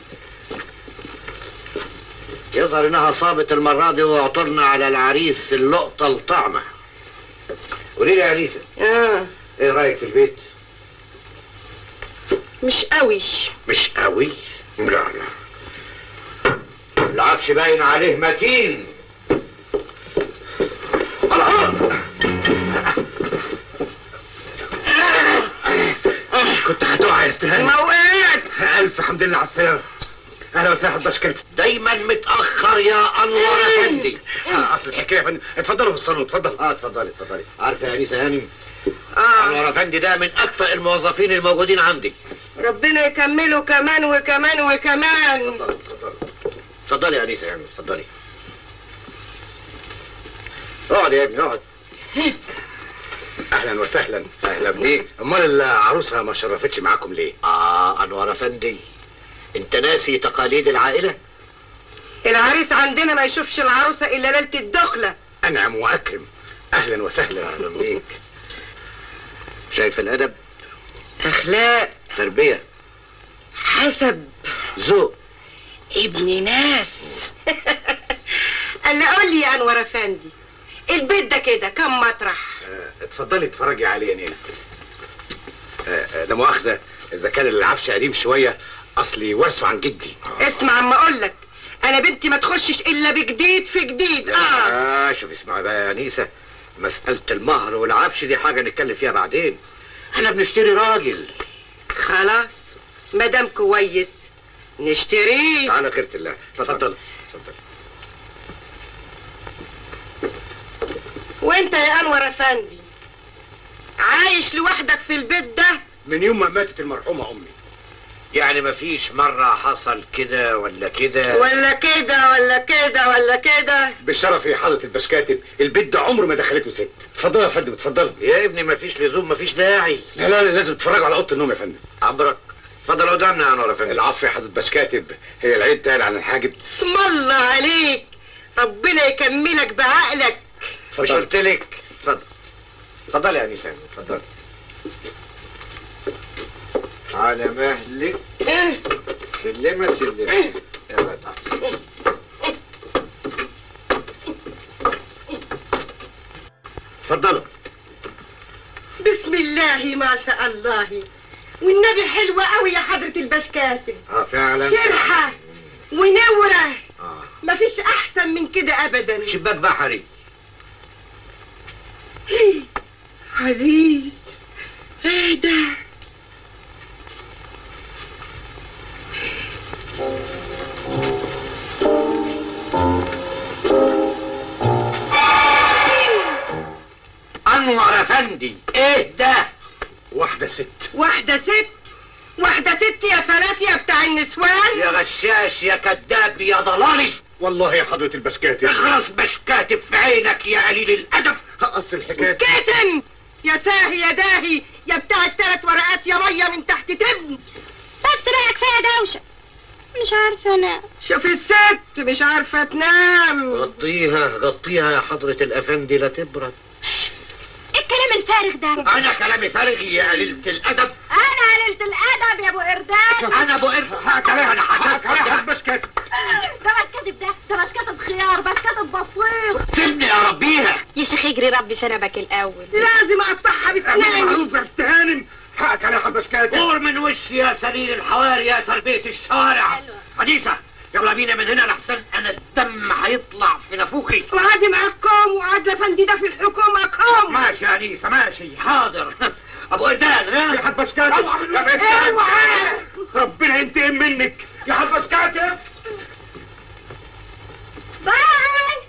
يظهر انها صابت المره دي وعطرنا على العريس اللقطه الطعمه قولي لي يا انيسه اه ايه رايك في البيت مش قوي مش قوي لا لا العفش باين عليه متين كنت هتقع يا استهانم ما وقعت الف حمد لله على السلامة اهلا وسهلا بشكلك دايما متاخر يا انور افندي آه، اصل الحكايه يا فندم اتفضلوا في الصالون اتفضل اه اتفضلي اتفضلي عارفه يا انيسه هانم انور افندي ده من اكفأ الموظفين الموجودين عندي ربنا يكمله كمان وكمان وكمان اتفضلي اتفضلي اتفضلي يا انيسه هانم اتفضلي اقعد يا ابني اقعد اهلا وسهلا اهلا بيك امال العروسه ما شرفتش معاكم ليه اه انور افندي انت ناسي تقاليد العائله العريس عندنا ما يشوفش العروسة إلا ليلة الدخلة انعم واكرم اهلا وسهلا اهلا بيك شايف الادب أخلاق تربيه حسب ذوق ابن ناس قال قول لي يا أنور أفندي البيت ده كده كم مطرح آه، اتفضلي اتفرجي عليه يا نينا آه، آه، لا مؤاخذه اذا كان العفش قديم شويه اصلي ورثه عن جدي اسمع اما اقول لك انا بنتي ما تخشش الا بجديد في جديد اه اه شوف اسمعي بقى يا انيسه مساله المهر والعفش دي حاجه نتكلم فيها بعدين احنا بنشتري راجل خلاص مدام كويس نشتريه على خيرة الله اتفضل اتفضل وانت يا انور افندي عايش لوحدك في البيت ده من يوم ما ماتت المرحومه امي يعني مفيش مرة حصل كده ولا كده ولا كده ولا كده ولا كده بشرف يا حضره البشكاتب البيت ده عمره ما دخلته ست اتفضلوا يا فندم اتفضلوا يا ابني مفيش لزوم مفيش داعي لا لا لا لازم تتفرجوا على اوضه النوم يا فندم عمرك اتفضل قدامنا يا انور افندي العفو يا حضره بشكاتب هي العيد تقل عن الحاجب اسم الله عليك ربنا يكملك بعقلك مش قلت لك اتفضل اتفضل يا انيسه اتفضل على مهلك سلمة سلمة يلا تعال اتفضلوا بسم الله ما شاء الله والنبي حلوة قوي يا حضرة البشكاتب اه فعلا شرحة ونورة آه. مفيش أحسن من كده أبدا شباك بحري عزيز ايه ده انور افندي ايه ده واحدة ست واحدة ست واحدة ست يا ثلاثة بتاع النسوان يا غشاش يا كذاب يا ضلالي والله يا حضرة البسكاتب اخرس باش كاتب في عينك يا قليل الادب هقص الحكاية كتم يا ساهي يا داهي يا بتاع الثلاث ورقات يا مية من تحت تبن بس بقى كفايه دوشه مش عارفه انا شوف الست مش عارفة تنام غطيها غطيها يا حضرة الافندي لا تبرد ايه الكلام الفارغ ده انا كلامي فارغ يا قليلة الادب انا قللت الادب يا ابو قردان انا ابو قرف حقك عليها انا حكاك عليها بس كاتب ده مش كاتب ده ده مش كاتب خيار مش كاتب بطيخ سيبني اربيها يا شيخ اجري ربي شنبك الاول لازم اقطعها بسناني معروف يا استهانم حقك عليها بس كاتب دور من وشي يا سرير الحواري يا تربية الشارع حديثة يلا بينا من هنا لحسن انا الدم هيطلع في نافوخي وعاد معكم وعاد لفندي ده في الحكومة كوم ماشي يا انيسة ماشي حاضر ابو قردان ها يا حد بس كاتب يا بس اوعى ربنا ينتقم منك يا حد بس كاتب باي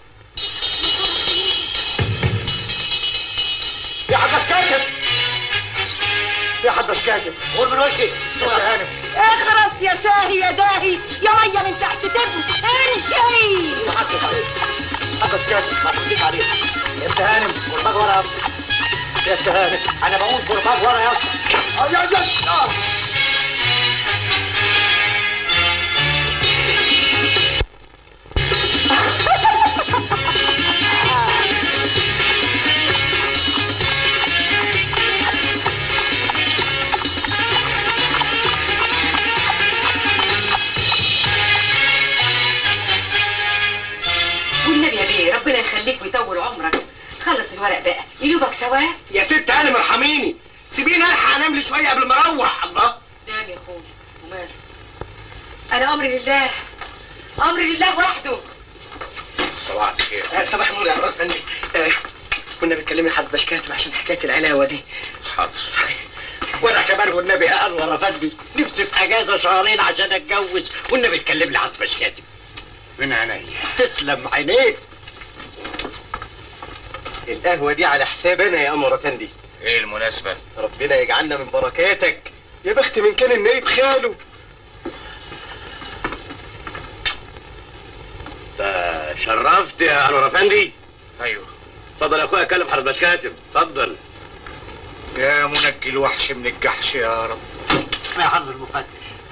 يا حد بس كاتب يا حد بس كاتب دور من وشي يا هانم اخرس يا ساهي يا داهي يا مية من تحت تبن امشي يا حد حد بس كاتب هتديك عليه يا استهانم كرباج ورا يا اسطى يا استهانم انا بقول كرباج ورا يا اسطى آه، يا يا آه. والنبي يا بيه ربنا يخليك ويطول عمرك خلص الورق بقى يدوبك سواء يا ست هانم ارحميني سيبيني الحق انام لي شويه قبل ما اروح الله نام يا اخويا وماله انا امري لله امري لله وحده صباح الخير آه صباح النور يا عمر فندم آه كنا بنتكلم حد باش كاتب عشان حكايه العلاوه دي حاضر وانا كمان والنبي يا انور افندي نفسي في اجازه شهرين عشان اتجوز والنبي تكلم لي عن باش كاتب من عينيا تسلم عينيك القهوه دي على حساب انا يا انور افندي ايه المناسبة؟ ربنا يجعلنا من بركاتك يا بخت من كان النايب خاله ده شرفت يا انور افندي ايوه اتفضل يا اخويا كلم حضرة باش كاتب اتفضل يا منجي الوحش من الجحش يا رب يا حضر المفتش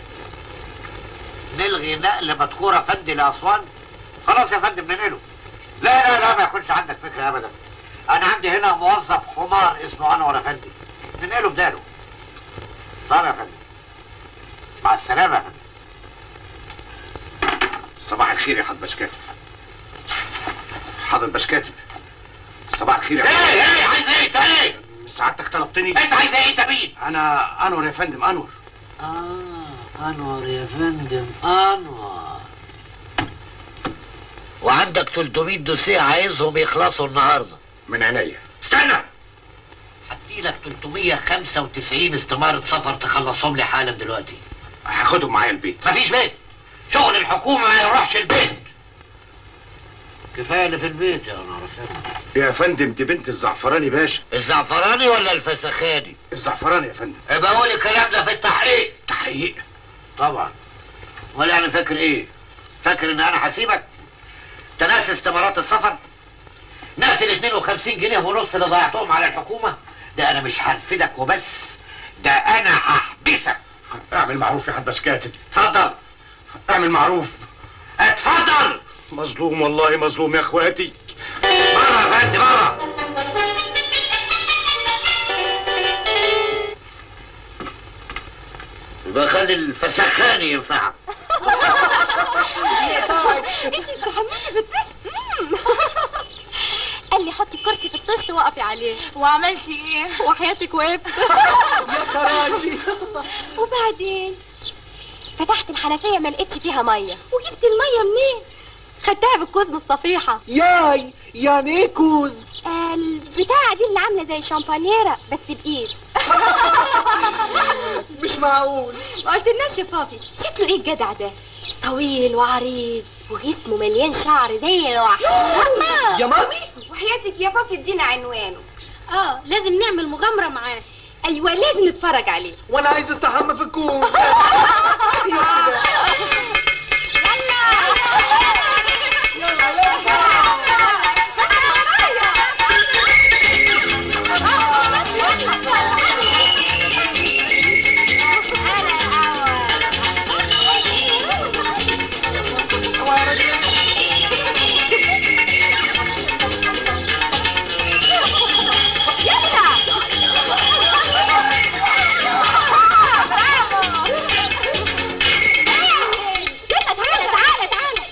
نلغي نقل مذكور افندي لاسوان خلاص يا فندم ننقله لا لا لا ما يكونش عندك فكره ابدا انا عندي هنا موظف حمار اسمه انور افندي ننقله بداله طب يا فندم مع السلامه يا فندم صباح الخير يا حضرة باش كاتب حضرة باش كاتب صباح الخير يا ايه ايه عايز ايه انت ايه سعادتك طلبتني انت عايز ايه انت مين انا انور يا فندم انور اه انور يا فندم انور وعندك 300 دوسيه عايزهم يخلصوا النهارده من عينيا استنى هدي لك 395 استمارة سفر تخلصهم لي حالا دلوقتي هاخدهم معايا البيت مفيش بيت شغل الحكومة ما يروحش البيت كفاية اللي في البيت يا نهار أسود. يا فندم دي بنت الزعفراني باشا الزعفراني ولا الفسخاني؟ الزعفراني يا فندم يبقى قول الكلام ده في التحقيق تحقيق طبعا ولا يعني فاكر ايه؟ فاكر ان انا هسيبك؟ انت ناسي استمارات السفر؟ ناسي ال 52 جنيه ونص اللي ضيعتهم على الحكومة؟ ده انا مش هنفدك وبس ده انا هحبسك اعمل معروف يا حضرة باش كاتب اتفضل اعمل معروف اتفضل مظلوم والله مظلوم يا اخواتي بره يا فندم بره يبقى خلي الفسخاني ينفعك انت مش بتحملني في الدش مم. قال لي حطي الكرسي في الطشت وقفي عليه وعملتي ايه وحياتك وقفت يا خراشي وبعدين فتحت الحنفيه ما لقيتش فيها ميه وجبت الميه منين خدتها بالكوز من الصفيحه ياي يعني ايه كوز آه، البتاعه دي اللي عامله زي شامبانيرا بس بايد مش معقول ما قلتلناش يا بابي شكله ايه الجدع ده طويل وعريض وجسمه مليان شعر زي الوحش يا مامي وحياتك يا بابي ادينا عنوانه اه لازم نعمل مغامرة معاه ايوه لازم نتفرج عليه وانا عايز استحمى في الكوز يلا تعالى تعالى تعالى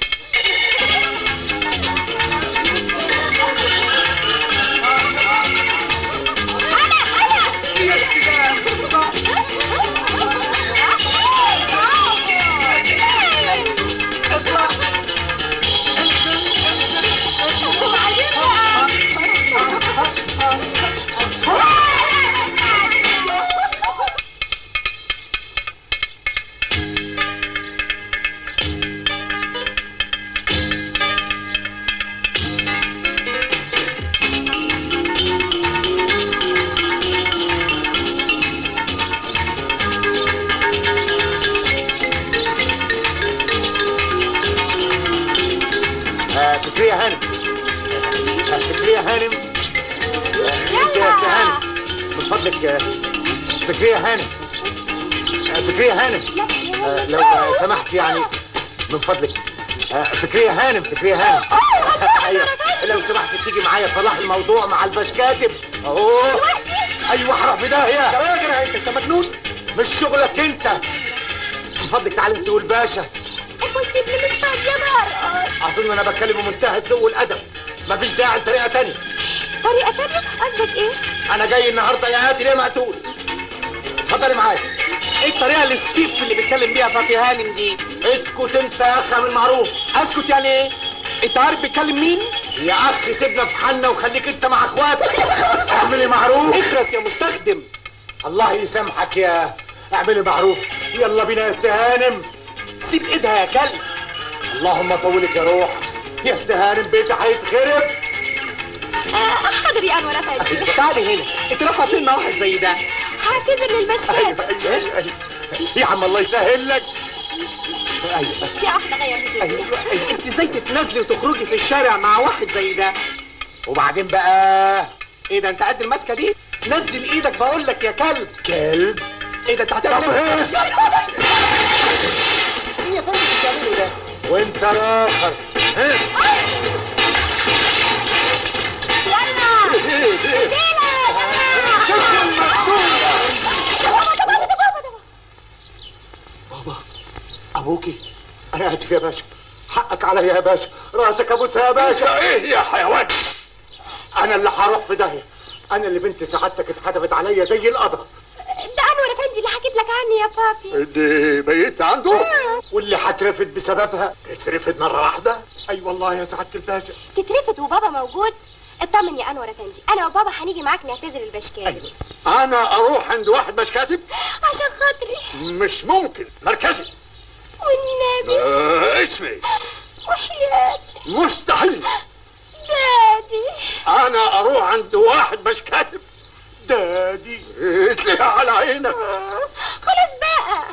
آه، فكرية هانم آه، فكرية هانم آه، انت يا استاذ هانم من فضلك آه، فكرية هانم آه، فكرية هانم آه، لو آه، سمحت يعني من فضلك آه، فكرية هانم فكرية هانم ايوه لو سمحت تيجي معايا تصلح الموضوع مع الباش كاتب اهو ايوه هروح في داهية يا راجل انت انت مجنون مش شغلك انت من فضلك تعالى انت والباشا امبوسيبل مش فاضيه مرقص اظن انا بتكلم بمنتهى الذوق والادب مفيش داعي لطريقه تانية طريقه تانية قصدك ايه انا جاي النهارده يا قاتل يا مقتول اتفضلي معايا ايه الطريقه الستيف اللي بيتكلم بيها فافي هانم دي اسكت انت يا اخ من معروف اسكت يعني ايه انت عارف بيتكلم مين يا اخ سيبنا في حالنا وخليك انت مع اخواتك اعملي معروف اخرس يا مستخدم الله يسامحك يا اعملي معروف يلا بينا يا استهانم سيب ايدها يا كلب اللهم طولك يا روح يا استهانم بيتي هيتخرب آه، حاضر يا انور افندي تعالي هنا انت رايحه فين مع واحد زي ده هعتذر للبشكات ايوه ايوه ايوه ايوه يا عم الله يسهل لك ايوه دي واحده غير هدومي ايوه أيوة. انت ازاي تتنازلي وتخرجي في الشارع مع واحد زي ده وبعدين بقى ايه ده انت قد الماسكه دي نزل ايدك بقول لك يا كلب كلب ايه ده انت هتعمل ايه ايه يا فندم اللي بتعمله ده وانت الاخر ها بابا ابوكي انا اسف يا باشا حقك عليا يا باشا راسك ابوسها يا باشا ايه يا حيوان انا اللي هروح في داهيه انا اللي بنت سعادتك اتحدفت عليا زي القضا ده انور افندي اللي حكيت لك عني يا بابي دي بيت عنده واللي هترفد بسببها تترفد مره واحده اي والله يا سعاده الباشا تترفد وبابا موجود اطمن يا انور افندي انا وبابا هنيجي معاك نعتذر البشكات ايوه انا اروح عند واحد مش كاتب عشان خاطري مش ممكن مركزي والنبي آه اسمي وحياتي مستحيل دادي انا اروح عند واحد مش كاتب دادي اتلي على عينك خلاص بقى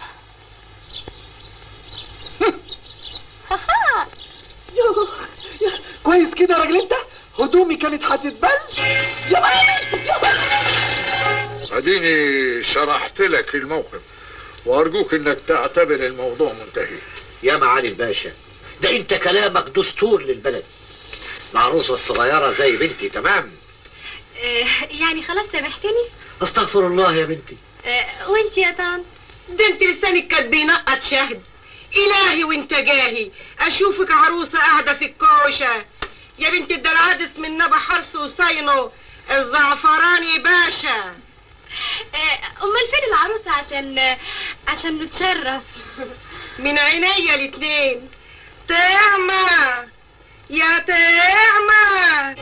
هاها. يوه، يا- كويس كده يا راجل انت هدومي كانت هتتبل يا مامي يا مامي اديني شرحت لك الموقف وارجوك انك تعتبر الموضوع منتهي يا معالي الباشا ده انت كلامك دستور للبلد العروسة الصغيرة زي بنتي تمام يعني خلاص سامحتني استغفر الله يا بنتي آه، وانت يا طنط ده انت لسانك كان بينقط شهد الهي وانت جاهي اشوفك عروسه قاعده في الكوشه يا بنت الدلعادس من نبا حرس وصينه الزعفراني باشا امال فين العروسه عشان عشان نتشرف من عينيا الاتنين طعمة يا طعمة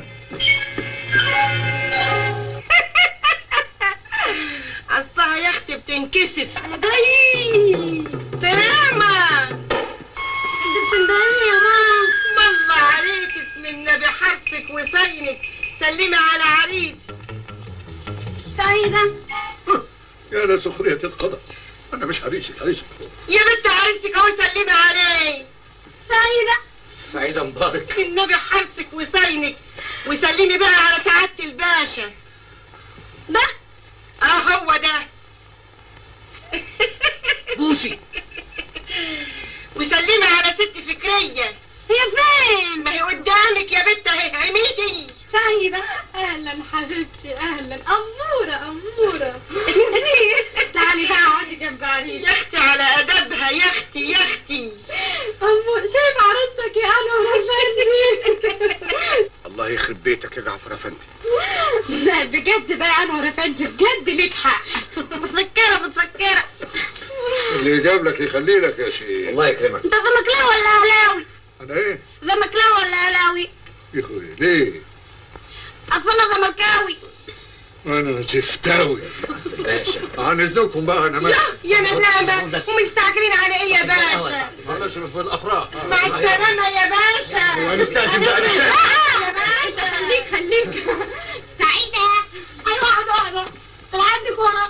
اصلها يا اختي بتنكسف انا جاي طعمة انت بتندهني يا ماما اسم الله عليك اسم النبي حسك وصينك سلمي على عريس سعيده يا لا سخرية القدر أنا مش عريسك عريسك يا بنت عريسك اهو سلمي عليه سعيده سعيده مبارك اسم النبي حرسك وصينك وسلمي بقى على سعادة الباشا ده اه هو ده بوسي وسلمي على ست فكرية هي فين ما هي قدامك يا بنت اهي عميدي سعيده اهلا حبيبتي اهلا اموره اموره تعالي بقى اقعدي جنب عريس يا اختي على ادبها يا اختي يا اختي امور شايف عروستك يا انور افندي الله يخرب بيتك يا جعفر افندي لا بجد بقى يا انور افندي بجد ليك حق متفكره متفكره اللي جاب لك يخلي لك يا شيخ الله يكرمك انت زمكلاوي ولا اهلاوي أنا إيه زمكلاوي ولا اهلاوي يا أخوي ليه اصل انا زملكاوي أنا زفتاوي باشا عن إذنكم بقى أنا ماشي يا ندامة ومستعجلين على ايه يا باشا معلش في الأفراح مع السلامة يا باشا ونستأذن بقى نستأذن يا باشا خليك خليك سعيده ايوه اقعد اقعد العب لي كوره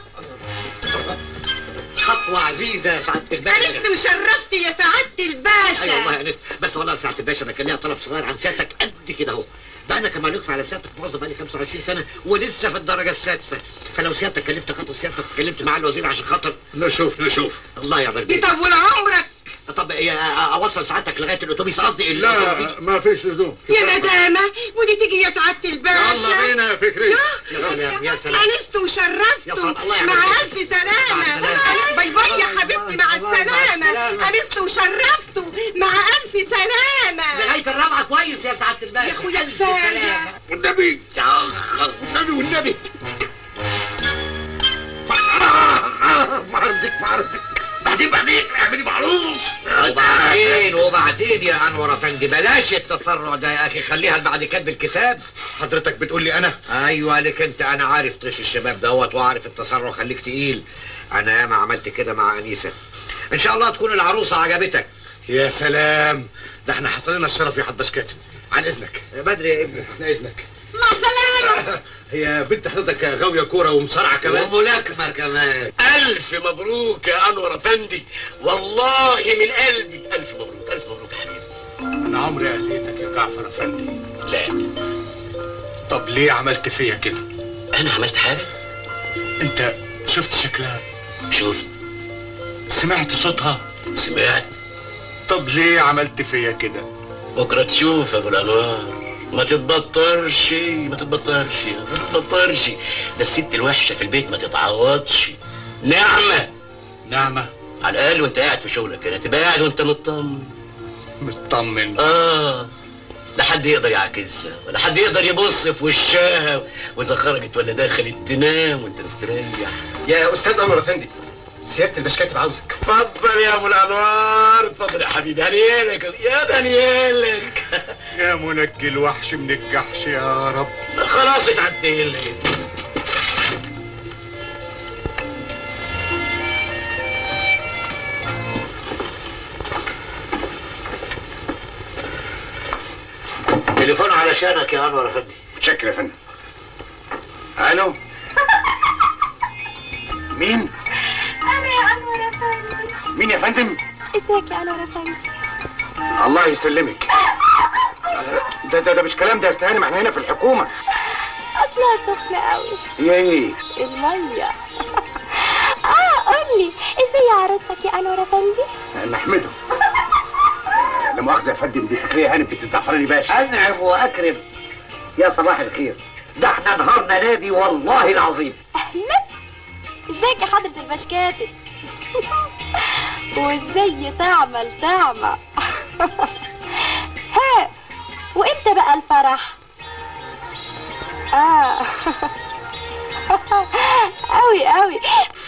خطوة عزيزة يا سعادة الباشا انست وشرفت يا سعادة الباشا ايوه والله يا انست بس والله يا سعادة الباشا انا كان ليا طلب صغير عن سيادتك قد كده اهو بقى انا كمان يخفى على سيادتك موظف بقالي 25 سنة ولسه في الدرجة السادسة فلو سيادتك كلفت خاطر سيادتك اتكلمت مع الوزير عشان خاطر نشوف نشوف الله يعمل بيك يطول عمرك طب إيه، اوصل سعادتك لغاية الاتوبيس قصدي ال- لا ما فيش لزوم يا ندامة ودي تيجي يا سعادة يلا الباشا بينا يا فكري يا سلام يا سلام انست وشرفت يا سلام، الله يعمل مع بيك. الف مع سلامة السلامة. باي باي يا حبيبتي مع الله، مع السلامة السلامة. انست وشرفت مع الف سلامة لغاية الرابعة كويس يا سعادة الباشا يا أخويا ألف كفاية. سلامة. والنبي يا أخ والنبي والنبي معرضك معرضك بعدين بعدين اعملي معروف وبعدين وبعدين يا انور افندي بلاش التسرع ده يا اخي خليها بعد كتب الكتاب حضرتك بتقول لي انا ايوه لك انت انا عارف طيش الشباب دوت وعارف التسرع خليك تقيل انا ياما عملت كده مع انيسه ان شاء الله تكون العروسه عجبتك يا سلام ده احنا حصل لنا الشرف يا حضاش كاتب عن اذنك بدري يا ابني عن اذنك مع السلامه هي بنت حضرتك غاويه كوره ومصارعه كمان وملاكمه كمان ألف مبروك يا أنور أفندي والله من قلبي ألف مبروك ألف مبروك يا حبيبي انا عمري اذيتك يا جعفر افندي لا طب ليه عملت فيا كده أنا عملت حاجة انت شفت شكلها شوف سمعت صوتها سمعت طب ليه عملت فيا كده بكرة تشوف يا أبو الأنوار ما تتبطرش ما تتبطرش ما تتبطرش ده الست الوحشة في البيت ما تتعوضش نعمة نعمة على الأقل وأنت قاعد في شغلك كده تبقى قاعد وأنت مطمن مطمن آه لا حد يقدر يعاكسها ولا حد يقدر يبص في وشها واذا خرجت ولا دخلت تنام وانت مستريح يا استاذ انور افندي سياده الباشكاتب عاوزك اتفضل يا ابو الانوار اتفضل يا حبيبي هنيالك يا هنيالك يا منجي الوحش من الجحش يا رب خلاص اتعديلك تليفون علشانك يا انور افندي متشكر يا فندم الو مين انا يا انور افندي مين يا فندم ازيك يا انور افندي الله يسلمك ده ده ده مش كلام ده يا استهاني ما احنا هنا في الحكومه اصلها سخنة قوي هي ايه المية اه قولي ازاي عروستك يا انور افندي نحمده لا مؤاخذه يا فندم دي فكريه هانم بنت الزعفراني باشا انعم واكرم يا صباح الخير ده احنا نهارنا نادي والله العظيم اهلا ازيك يا حضرة البشكاتب وازاي تعمل تعمل ها وامتى امتى بقى الفرح اه قوي قوي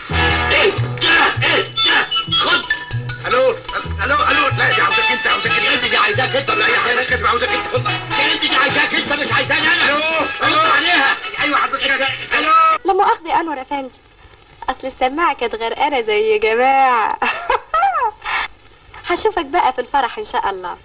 خد الو الو الو لا دي عاوزك انت عاوزك انت انت دي عايزاك انت لا يا مش كاتب عاوزك انت خد انت دي عايزاك انت مش عايزاني انا الو الو عليها ايوه حضرتك الو لا مؤاخذة انور افندي اصل السماعة كانت غرقانة زي يا جماعة هشوفك بقى في الفرح ان شاء الله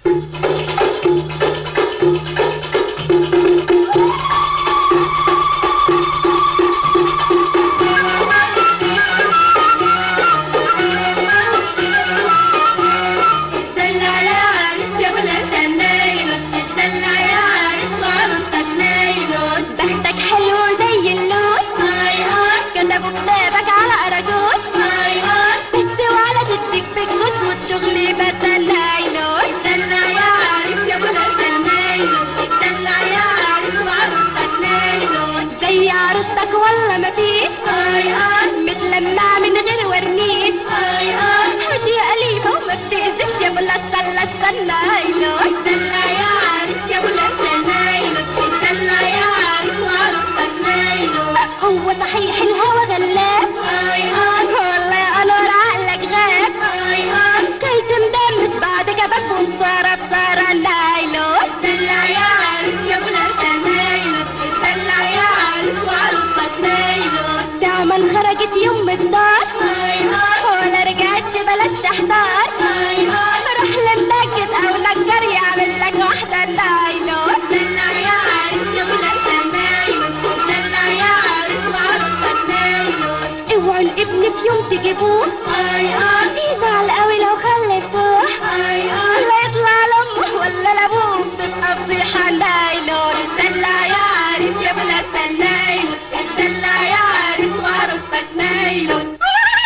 اتدلع يا عريس يا ولا سنايلون اتدلع يا عريس وعروستك نايلون بختك حلو زي اللوز هاي هاي كتبوا كتابك على اراجوز هاي هاي بس وعلى تديك بجوز وتشغلي بدل نايلون اتدلع يا عريس يا ولا سنايلون اتدلع يا عريس وعروستك نايلون زي عروستك والله مفيش هاي هاي متلمع من غير ورنيش هاي هاي هدي قليبة وما بتأذيش يا بلا استنى استنى نايلون اتدلع يا عريس يا ولا سنايلون اتدلع يا عريس وعروستك نايلون هو صحيح الهوى غلاب هاي هاي والله يا انور عقلك غاب هاي هاي كلت مدمس بعد كباب ومصارة بصارة نايلون اتدلع يا عريس يا ولا سنايلون اتدلع يا عريس وعروستك نايلون دايما خرجت يوم الدار هاي هاي ولا رجعتش بلاش تحتار هاي هاي روح للنجد او نجار يعمل لك واحدة نايلون اتدلع يا عريس يا ولا سنايلون اتدلع يا عريس وعروستك نايلون اوعوا الابن في يوم تجيبوه هاي هاي يزعل قوي لو خلفتوه هاي هاي لا يطلع لامه ولا لابوه تبقى فضيحة نايلون اتدلع يا عريس يا ولا سنايلون اتدلع يا عريس وعروستك نايلون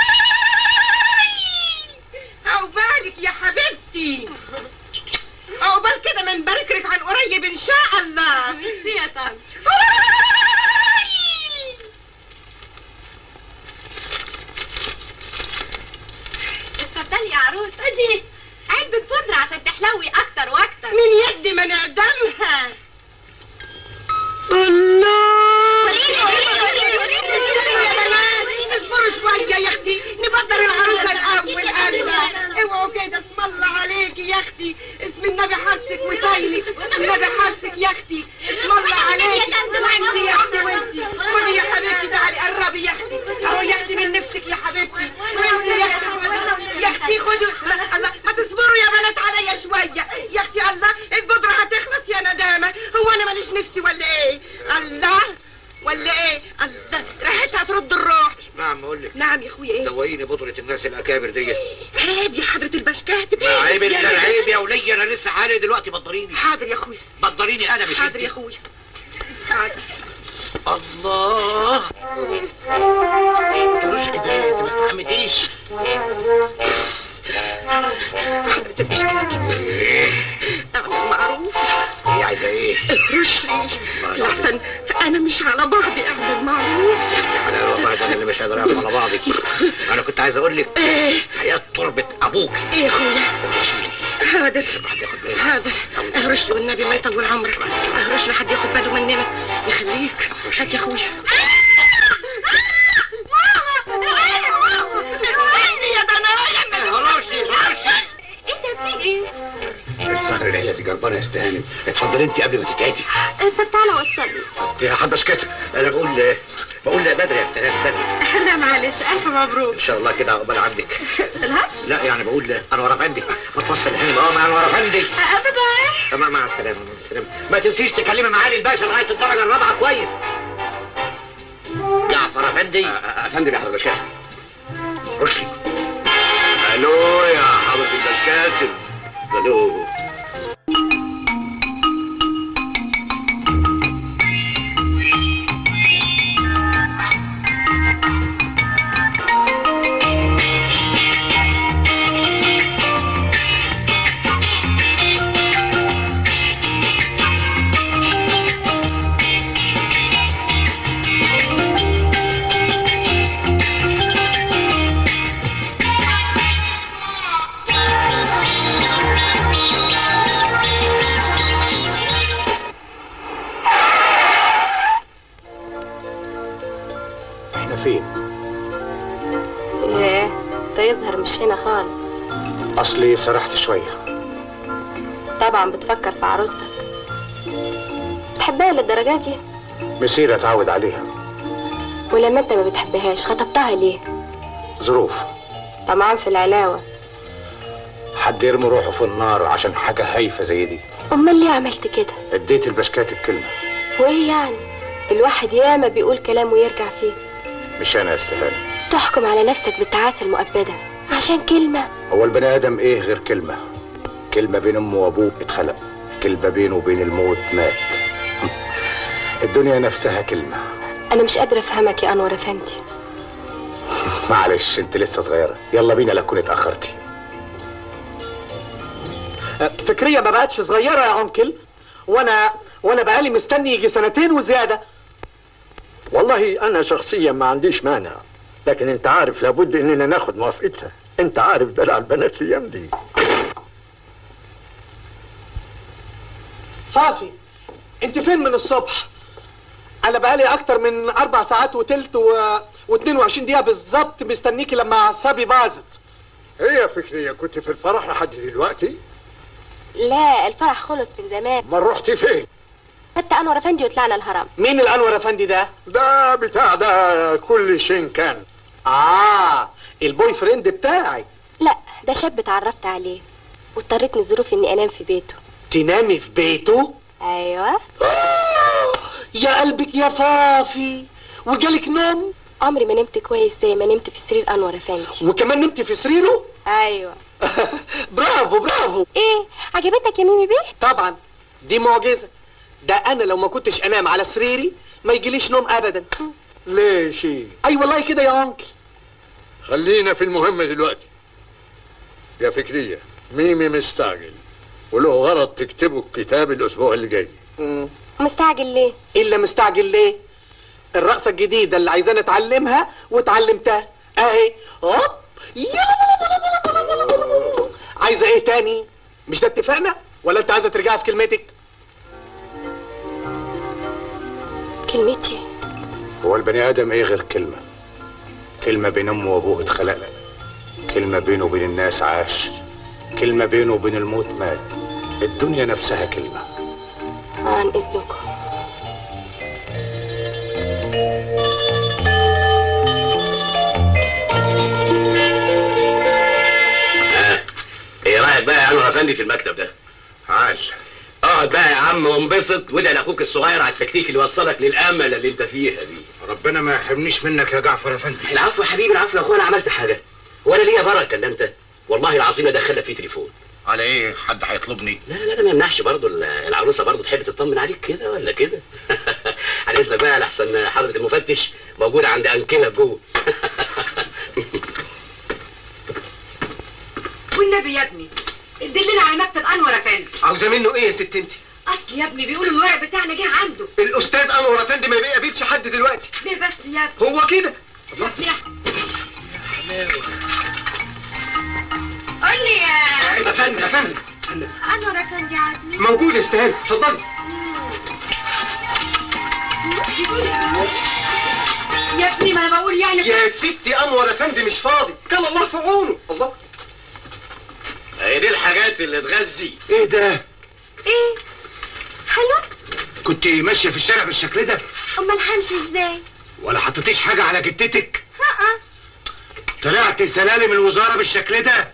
عقبالك يا حبيبتي عقبال كده من بركرك عن قريب ان شاء الله ميرسي يا طنط اتفضلي يا عروسه ادي علبة بودرة عشان تحلوي اكتر واكتر من يد ما نعدمها يا بنات اصبروا شوية يا اختي نبدل العروسة الاول قبل اوعوا كده اسم الله عليكي يا اختي اسم النبي حبسك وسايلك النبي حبسك يا اختي اسم الله عليكي وانتي يا اختي وانتي خدي يا حبيبتي تعالي قربي يا اختي اهو يا اختي من نفسك يا حبيبتي وانتي يا اختي يا اختي خدوا لا الله ما تصبروا يا بنات عليا شوية يا اختي الله البودرة هتخلص يا ندامة هو انا ماليش نفسي ولا ايه الله ولا ايه الله ريحتها ترد الروح نعم اقول لك نعم يا اخويا ايه دوقيني بودرة الناس الاكابر ديت عيب يا حضرة البشكاتب ما عيب يا- انت يا- العيب يا ولية انا لسه حالي دلوقتي بدريني حاضر يا اخويا بدريني انا مش حاضر انت يا اخويا حاضر الله تقولوش كده ليه؟ انت ما استحمتيش حضرة البشكاتب ايه اعمل معروف هي عايزه ايه رش لي لحسن انا مش على بعضي اعمل معروف حلال والله ده انا اللي مش قادر اقف على بعضي انا كنت عايز اقول لك ايه حياه تربه ابوك ايه يا اخويا حاضر حد ياخد باله حاضر اهرش لي والنبي الله يطول عمرك اهرش لي حد ياخد باله مننا يخليك هات يا اخويا يا ضنايا هرشي هرشي انت في ايه؟ السهر العيله دي جربانه يا استهانم اتفضل انت قبل ما تتعدي طب تعالى وصلني يا حد بس كاتب انا بقول بقول لا بدري يا استهانم بدري لا معلش الف مبروك ان شاء الله كده عقبال عندك الهش لا يعني بقول انا ورا فندي ما توصل هنا اه ما انا ورا فندي ابدا تمام مع السلامه مع السلامه ما تنسيش تكلمي معالي الباشا لغايه الدرجه الرابعه كويس جعفر افندي افندم يا حضرة البشكاتب رشدي الو يا حضرة البشكاتب الو Thank انت يظهر مش هنا خالص اصلي سرحت شويه طبعا بتفكر في عروستك بتحبها للدرجة دي مسير اتعود عليها ولما انت ما بتحبهاش خطبتها ليه ظروف طمعان في العلاوة حد يرمي روحه في النار عشان حاجه هايفه زي دي امال ليه عملت كده اديت البشكاتب كلمه وايه يعني الواحد ياما بيقول كلام ويرجع فيه مش انا استهاني تحكم على نفسك بالتعاسة المؤبدة عشان كلمة هو البني ادم ايه غير كلمه كلمه بين امه وابوه اتخلق كلمه بينه وبين الموت مات الدنيا نفسها كلمه انا مش قادرة افهمك يا انور افندي معلش انت لسه صغيره يلا بينا لا تكوني اتاخرتي فكرية ما بقتش صغيرة يا انكل وانا وانا بقالي مستني يجي سنتين وزيادة والله انا شخصيا ما عنديش مانع لكن انت عارف لابد اننا ناخد موافقتها انت عارف دلع البنات الايام دي صافي انت فين من الصبح انا بقالي اكتر من اربع ساعات وتلت و... و22 دقيقة بالظبط مستنيكي لما اعصابي باظت ايه يا فكرية كنت في الفرح لحد دلوقتي لا الفرح خلص من زمان ما رحتي فين حتى انور افندي وطلعنا الهرم مين الانور افندي ده ده بتاع ده كل شيء كان اه البوي فريند بتاعي لا ده شاب اتعرفت عليه واضطرتني الظروف اني انام في بيته تنامي في بيته ايوه يا قلبك يا فافي وجالك نوم عمري ما نمت كويس زي ما نمت في سرير انور افندي وكمان نمت في سريره ايوه برافو برافو ايه عجبتك يا ميمي بيه طبعا دي معجزة ده انا لو ما كنتش انام على سريري ما يجيليش نوم ابدا ليش اي والله كده يا انكل خلينا في المهم دلوقتي يا فكرية ميمي مستعجل وله غرض تكتبوا الكتاب الاسبوع اللي جاي مم. مستعجل ليه الا مستعجل ليه الرقصة الجديدة اللي عايزاني اتعلمها واتعلمتها اهي هوب يلا. عايزة ايه تاني مش ده اتفقنا ولا انت عايزة ترجعي في كلمتك كلمتي هو البني ادم ايه غير كلمة كلمة بين امه وابوه اتخلق كلمة بينه وبين الناس عاش كلمة بينه وبين الموت مات الدنيا نفسها كلمة عن اذنكم ها ايه رايك بقى يا انور افندي في المكتب ده عال اقعد بقى يا عم وانبسط وادعي لاخوك الصغير على التكتيك اللي وصلك للامل اللي انت فيها دي ربنا ما يحرمنيش منك يا جعفر يا فندم العفو يا حبيبي العفو يا اخويا انا عملت حاجه وانا ليا بركه اللي انت والله العظيم ادخلك فيه تليفون على ايه حد هيطلبني لا لا ده ما يمنعش برضه ال- العروسه برضه تحب تطمن عليك كده ولا كده على اذنك بقى لحسن حضره المفتش موجوده عند انكله جوه والنبي يا ابني دلنا على مكتب انور افندي عاوزة منه ايه يا ست انت اصل يا ابني بيقولوا الورق بتاعنا جه عنده الاستاذ انور افندي ما بيقابلش حد دلوقتي ليه بس يا ابني هو كده يا ابني قول لي يا يا فندم يا فندم انور افندي عازمي موجود يا استاذ اتفضلي يا ابني ما انا بقول يعني يا ستي انور افندي مش فاضي كان الله في عونه الله هي دي الحاجات اللي تغذي ايه ده ايه حلو كنت ماشيه في الشارع بالشكل ده امال همشي ازاي ولا حطيتيش حاجه على جدتك ها طلعت سلالم الوزاره بالشكل ده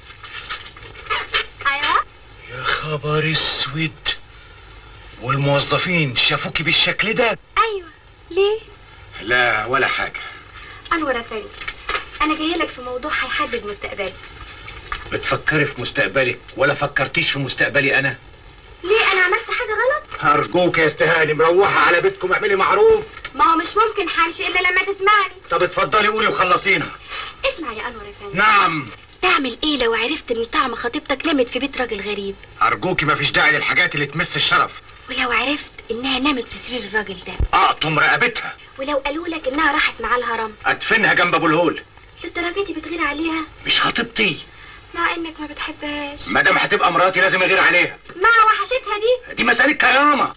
ايوه يا خبر اسود والموظفين شافوكي بالشكل ده ايوه ليه لا ولا حاجه انور افندي انا جايه لك في موضوع هيحدد مستقبلي بتفكري في مستقبلك ولا فكرتيش في مستقبلي انا ليه انا عملت حاجه غلط ارجوك يا استهاني مروحه على بيتكم اعملي معروف ما هو مش ممكن همشي الا لما تسمعني طب اتفضلي قولي وخلصينا اسمع يا انور افندي نعم تعمل ايه لو عرفت ان طعم خطيبتك نامت في بيت راجل غريب ارجوكي مفيش داعي للحاجات اللي تمس الشرف ولو عرفت انها نامت في سرير الراجل ده اقطم رقبتها ولو قالوا لك انها راحت معاه الهرم ادفنها جنب ابو الهول للدرجه دي بتغير عليها مش خطيبتي مع انك ما بتحبهاش ما دام هتبقى مراتي لازم اغير عليها مع وحشتها دي دي مسألة كرامة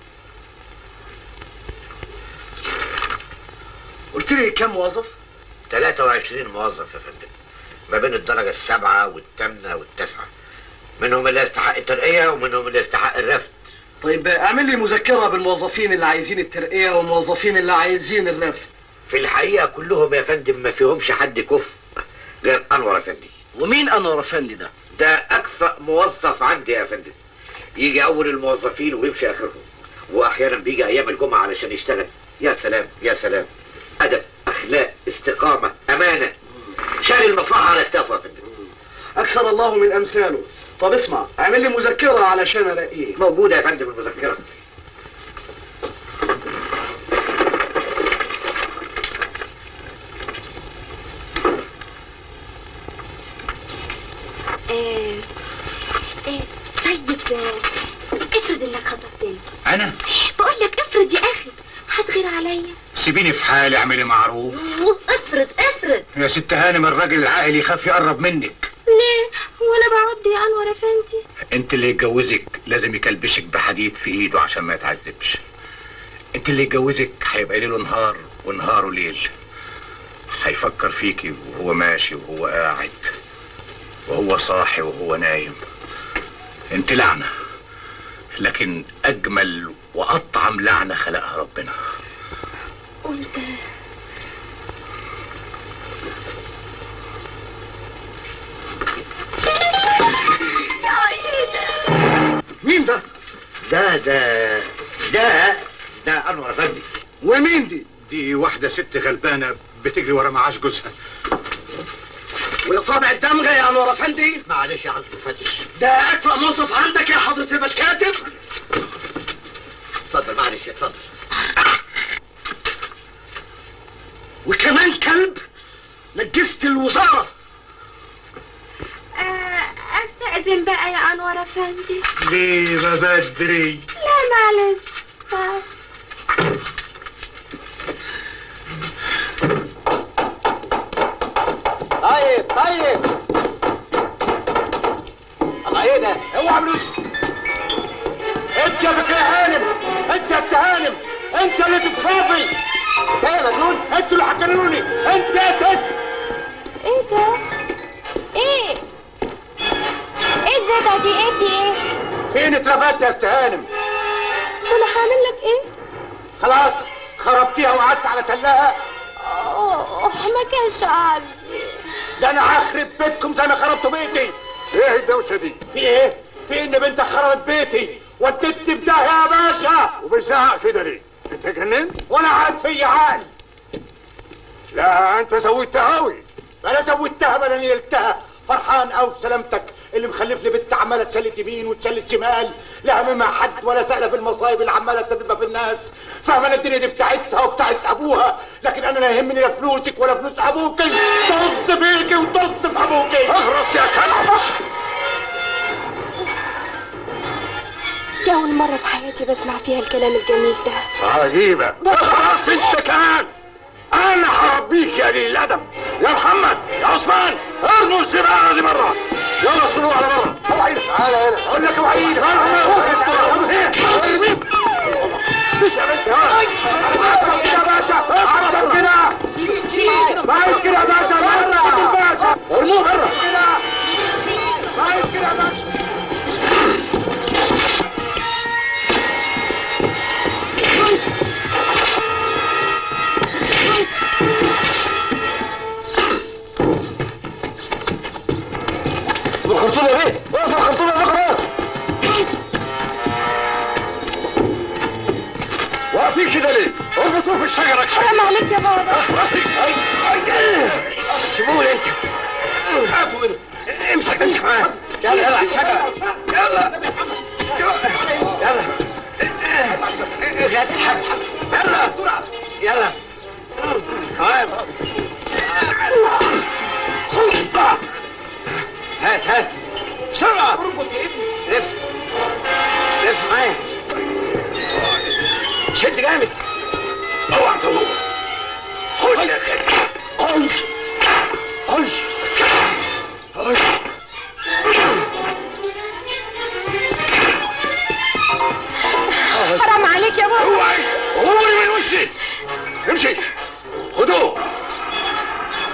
قلت لي كام موظف 23 موظف يا فندم ما بين الدرجة السابعة والثامنة والتاسعة منهم اللي يستحق الترقية ومنهم اللي يستحق الرفد طيب اعمل لي مذكره بالموظفين اللي عايزين الترقيه والموظفين اللي عايزين الرفد في الحقيقة كلهم يا فندم ما فيهمش حد كف غير أنور أفندي ومين انور افندي ده ده أكفأ موظف عندي يا فندم يجي أول الموظفين ويمشي آخرهم وأحيانا بيجي أيام الجمعة علشان يشتغل يا سلام يا سلام أدب أخلاق استقامة أمانة شال المصلحة على كتافه يا فندم اكثر الله من امثاله طب اسمع اعمل لي مذكره علشان الاقيه موجودة يا فندم المذكرة آه، آه، طيب آه، افرض انك خطبتني انا بقول لك افرض يا اخي هتغير عليا سيبيني في حالي اعملي معروف افرض افرض يا ست هانم الراجل العاقل يخاف يقرب منك ليه وانا بعض يا انور افندي انت اللي يتجوزك لازم يكلبشك بحديد في ايده عشان ما يتعذبش انت اللي يتجوزك هيبقى ليله نهار ونهاره ليل هيفكر فيكي وهو ماشي وهو قاعد وهو صاحي وهو نايم انت لعنة لكن اجمل واطعم لعنة خلقها ربنا وانت مين ده ده ده ده ده أنور أفندي ومين دي دي واحدة ست غلبانة بتجري ورا معاش جوزها وطابع الدمغه يا انور افندي معلش يا عم فتش ده اكفأ موظف عندك يا حضره المشكاتب اتفضل معلش اتفضل وكمان كلب نجست الوزاره آه، استأذن بقى يا انور افندي ليه ما بدري لا معلش آه. طيب طيب الله ايه ده اوعى فلوس انت يا فكري هانم انت يا استهانم انت اللي تتفاضي انت يا مجنون انتوا اللي حكروني انت يا ست ايه ده ايه ايه الزبدة دي ايه في ايه فين اترفدت يا استهانم وانا هعمل لك ايه خلاص خربتيها وقعدت على تلاها اوه ما كانش قصدي ده انا هخرب بيتكم زي ما خربتوا بيتي ايه الدوشه دي في ايه في ان بنتك خربت بيتي وديت في داهيه يا باشا وبتزعق كده ليه انت جننت وانا قاعد فيا عقل لا انت زودتها قوي انا زودتها بلا نيلتها فرحان قوي بسلامتك اللي مخلف لي بنت عماله تشلت يمين وتشلت شمال لا هممها حد ولا سأله في المصايب اللي عماله تسببها في الناس فاهمه أنا الدنيا دي بتاعتها وبتاعت ابوها لكن انا لا يهمني لا فلوسك ولا فلوس ابوكي طز فيكي وطز في ابوكي اخرس يا كلب دي أول مرة في حياتي بسمع فيها الكلام الجميل ده عجيبة خلاص انت كمان انا هربيك يا قليل الادب يا محمد يا عثمان ارموا الزبالة دي بره يلا صلوا على بره اوعى تعالى هنا اقول لك اوعى ايدك يا باشا عرضك كده بايش كده يا باشا بره باشا ارموه بره بايش كده يا باشا الخرطوم يا بيه وقف الخرطوم يا بكره واقفين كده ليه؟ اربطوه في الشجرة حرام عليك يا بابا سيبوني انت هاتوا هنا امسك امسك معاه يلا يلا على الشجرة يلا يلا غاز الحبل يلا بسرعة يلا كمان هات هات بسرعة لف لف معايا شد جامد اوعى تطلع خش يا اخي خش خش خش حرام عليك يا بابا اوعي قولي من وشي امشي خدوه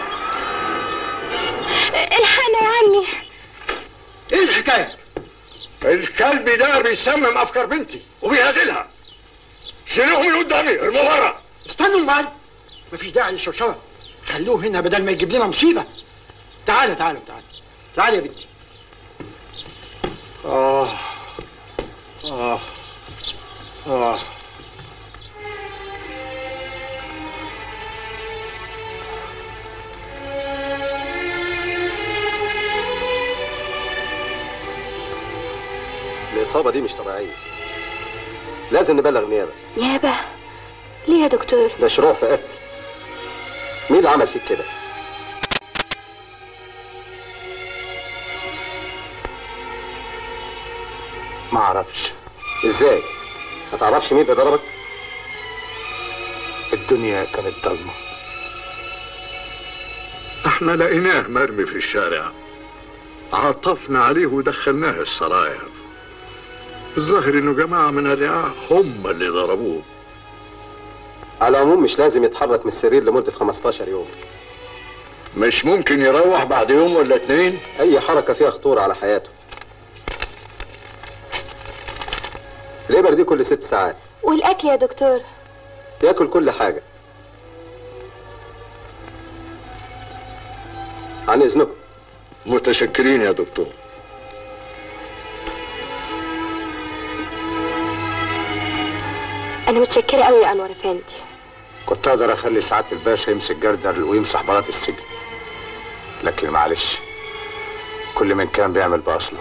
الحكايه الكلب ده بيسمم افكار بنتي وبيهزلها شيلوه من قدامي ارموه بره استنوا المال مفيش داعي للشوشره خلوه هنا بدل ما يجيب لنا مصيبه تعالى تعالى تعالى تعالى يا بنتي اه اه اه الإصابة دي مش طبيعية لازم نبلغ النيابة نيابة ليه يا دكتور ده شروع في قتل مين اللي عمل فيك كده؟ ما اعرفش ازاي؟ ما تعرفش مين اللي ضربك؟ الدنيا كانت ضلمه احنا لقيناه مرمي في الشارع عطفنا عليه ودخلناه السرايا الظاهر انه جماعه من الرعاة هم اللي ضربوه على العموم مش لازم يتحرك من السرير لمدة 15 يوم مش ممكن يروح بعد يوم ولا اتنين أي حركة فيها خطورة على حياته الإبر دي كل ست ساعات والاكل يا دكتور ياكل كل حاجة عن إذنكم متشكرين يا دكتور انا متشكره قوي يا انور افندي كنت اقدر اخلي سعاده الباشا يمسك جردل ويمسح بلاط السجن لكن معلش كل من كان بيعمل باصله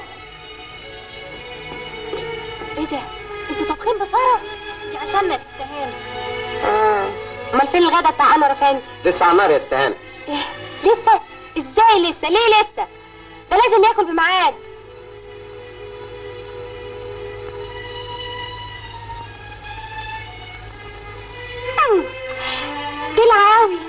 ايه ده انتوا طابخين بصاره دي عشاننا يا ست هاني اه امال فين الغدا بتاع انور افندي لسه على النار يا استهانة إيه؟ لسه ازاي لسه ليه لسه ده لازم ياكل بميعاد أم، دلع قوي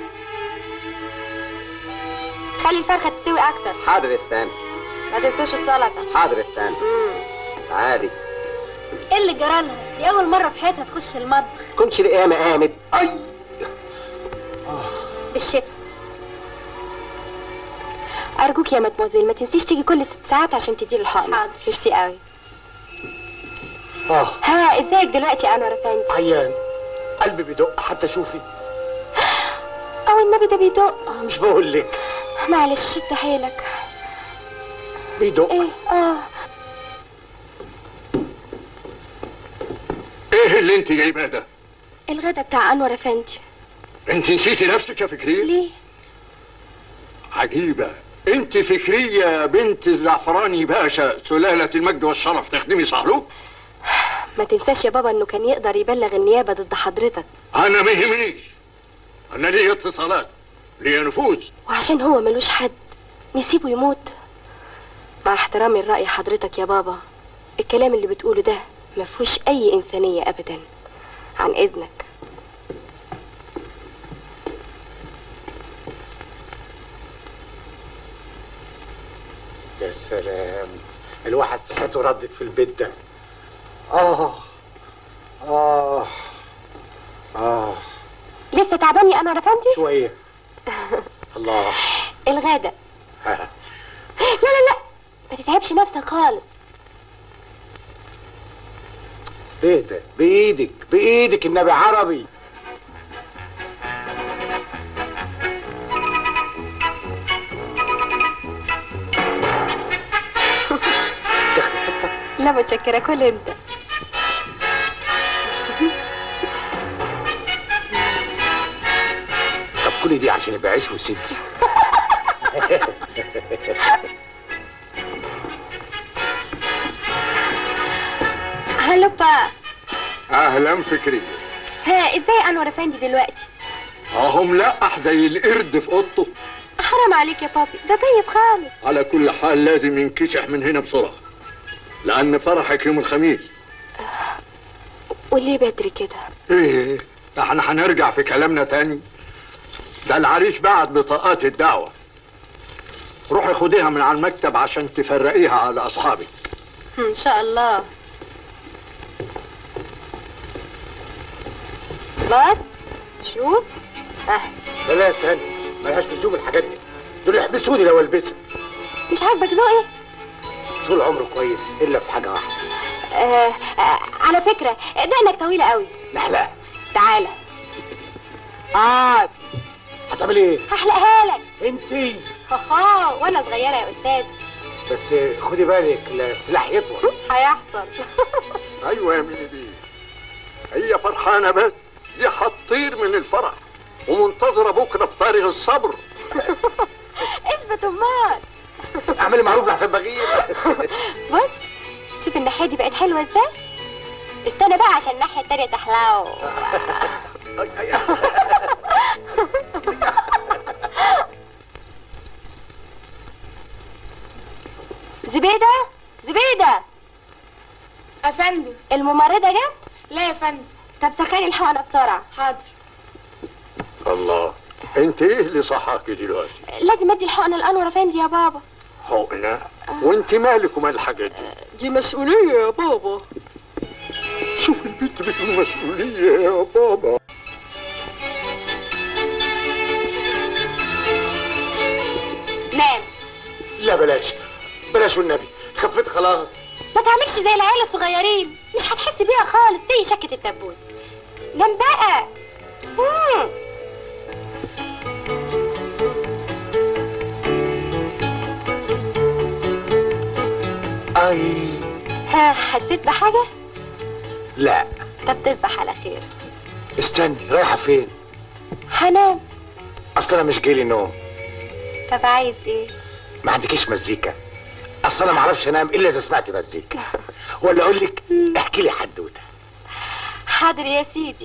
خلي الفرخه تستوي اكتر حاضر يا استهانة ما تنسوش السلطه حاضر يا استهانة تعالي ايه اللي جرالها دي اول مره في حياتها تخش المطبخ كنتش القيامة قامت أي بالشفا ارجوك يا مدموزيل ما تنسيش تيجي كل ست ساعات عشان تديله الحقن حاضر. ميرسي قوي اه ها ازيك دلوقتي يا انور افندي عيان قلبي بيدق حتى شوفي او النبي ده بيدق مش بقول لك معلش شد حيلك بيدق ايه اه ايه اللي انت جايباه ده الغدا بتاع انور افندي انت نسيتي نفسك يا فكرية ليه عجيبة انت فكرية بنت الزعفراني باشا سلالة المجد والشرف تخدمي صحلوك ما تنساش يا بابا انه كان يقدر يبلغ النيابه ضد حضرتك انا ما يهمنيش انا ليا اتصالات ليا نفوذ وعشان هو ملوش حد نسيبه يموت مع احترامي لرأي حضرتك يا بابا الكلام اللي بتقوله ده ما فيهوش اي انسانيه ابدا عن اذنك يا سلام الواحد صحته ردت في البيت ده اه اه اه لسه تعبان يا انور افندي شويه الله الغدا ها. لا لا لا ما تتعبش نفسك خالص ايه ده بايدك بايدك النبي عربي تاخدي حته لا متشكره كل انت طب كل دي عشان يبقى عيش وسدي هلوبا اهلا فكرية ها ازاي انور افندي دلوقتي اهو ملقح زي القرد في اوضته حرام عليك يا بابي ده طيب خالص على كل حال لازم ينكشح من هنا بسرعة لأن فرحك يوم الخميس وليه بدري كده ايه ده احنا هنرجع في كلامنا تاني ده العريس بعت بطاقات الدعوة روحي خديها من على المكتب عشان تفرقيها على أصحابك ان شاء الله بس شوف اه لا لا استنى ملهاش لزوم الحاجات دي دول يحبسوني لو البسها مش عاجبك ذوقي طول عمره كويس الا في حاجه واحده آه آه على فكرة دقنك طويلة قوي نحلة تعالى اه هتعمل ايه هحلقها لك انتي ها وانا صغيرة يا استاذ بس خدي بالك لا السلاح يطول هيحصل ايوه يا ميني بيه هي فرحانه بس دي هتطير من الفرح ومنتظره بكره بفارغ الصبر اثبت امال اعملي معروف لحسن بغير بص شوف الناحية دي بقت حلوة ازاي استنى بقى عشان الناحية التانية تحلو زبيدة زبيدة افندم الممرضة جت لا يا فندم طب سخني الحقنة بسرعة حاضر الله انت ايه اللي صحاكي دلوقتي لازم ادي الحقنة لأنور افندي يا بابا حقنه وانت مالك ومال الحاجات دي دي مسؤولية يا بابا شوف البنت بتقول مسؤوليه يا بابا نام لا بلاش بلاش والنبي خفت خلاص ما تعملش زي العيال الصغيرين مش هتحس بيها خالص زي شكة الدبوس نام بقى مم. اي ها حسيت بحاجة؟ لا طب تصبح على خير استني رايحه فين هنام اصل انا مش جايلي نوم طب عايز ايه؟ ما عندكيش مزيكا اصل انا ما اعرفش انام الا اذا سمعت مزيكا ولا اقول لك احكي لي حدوته حاضر يا سيدي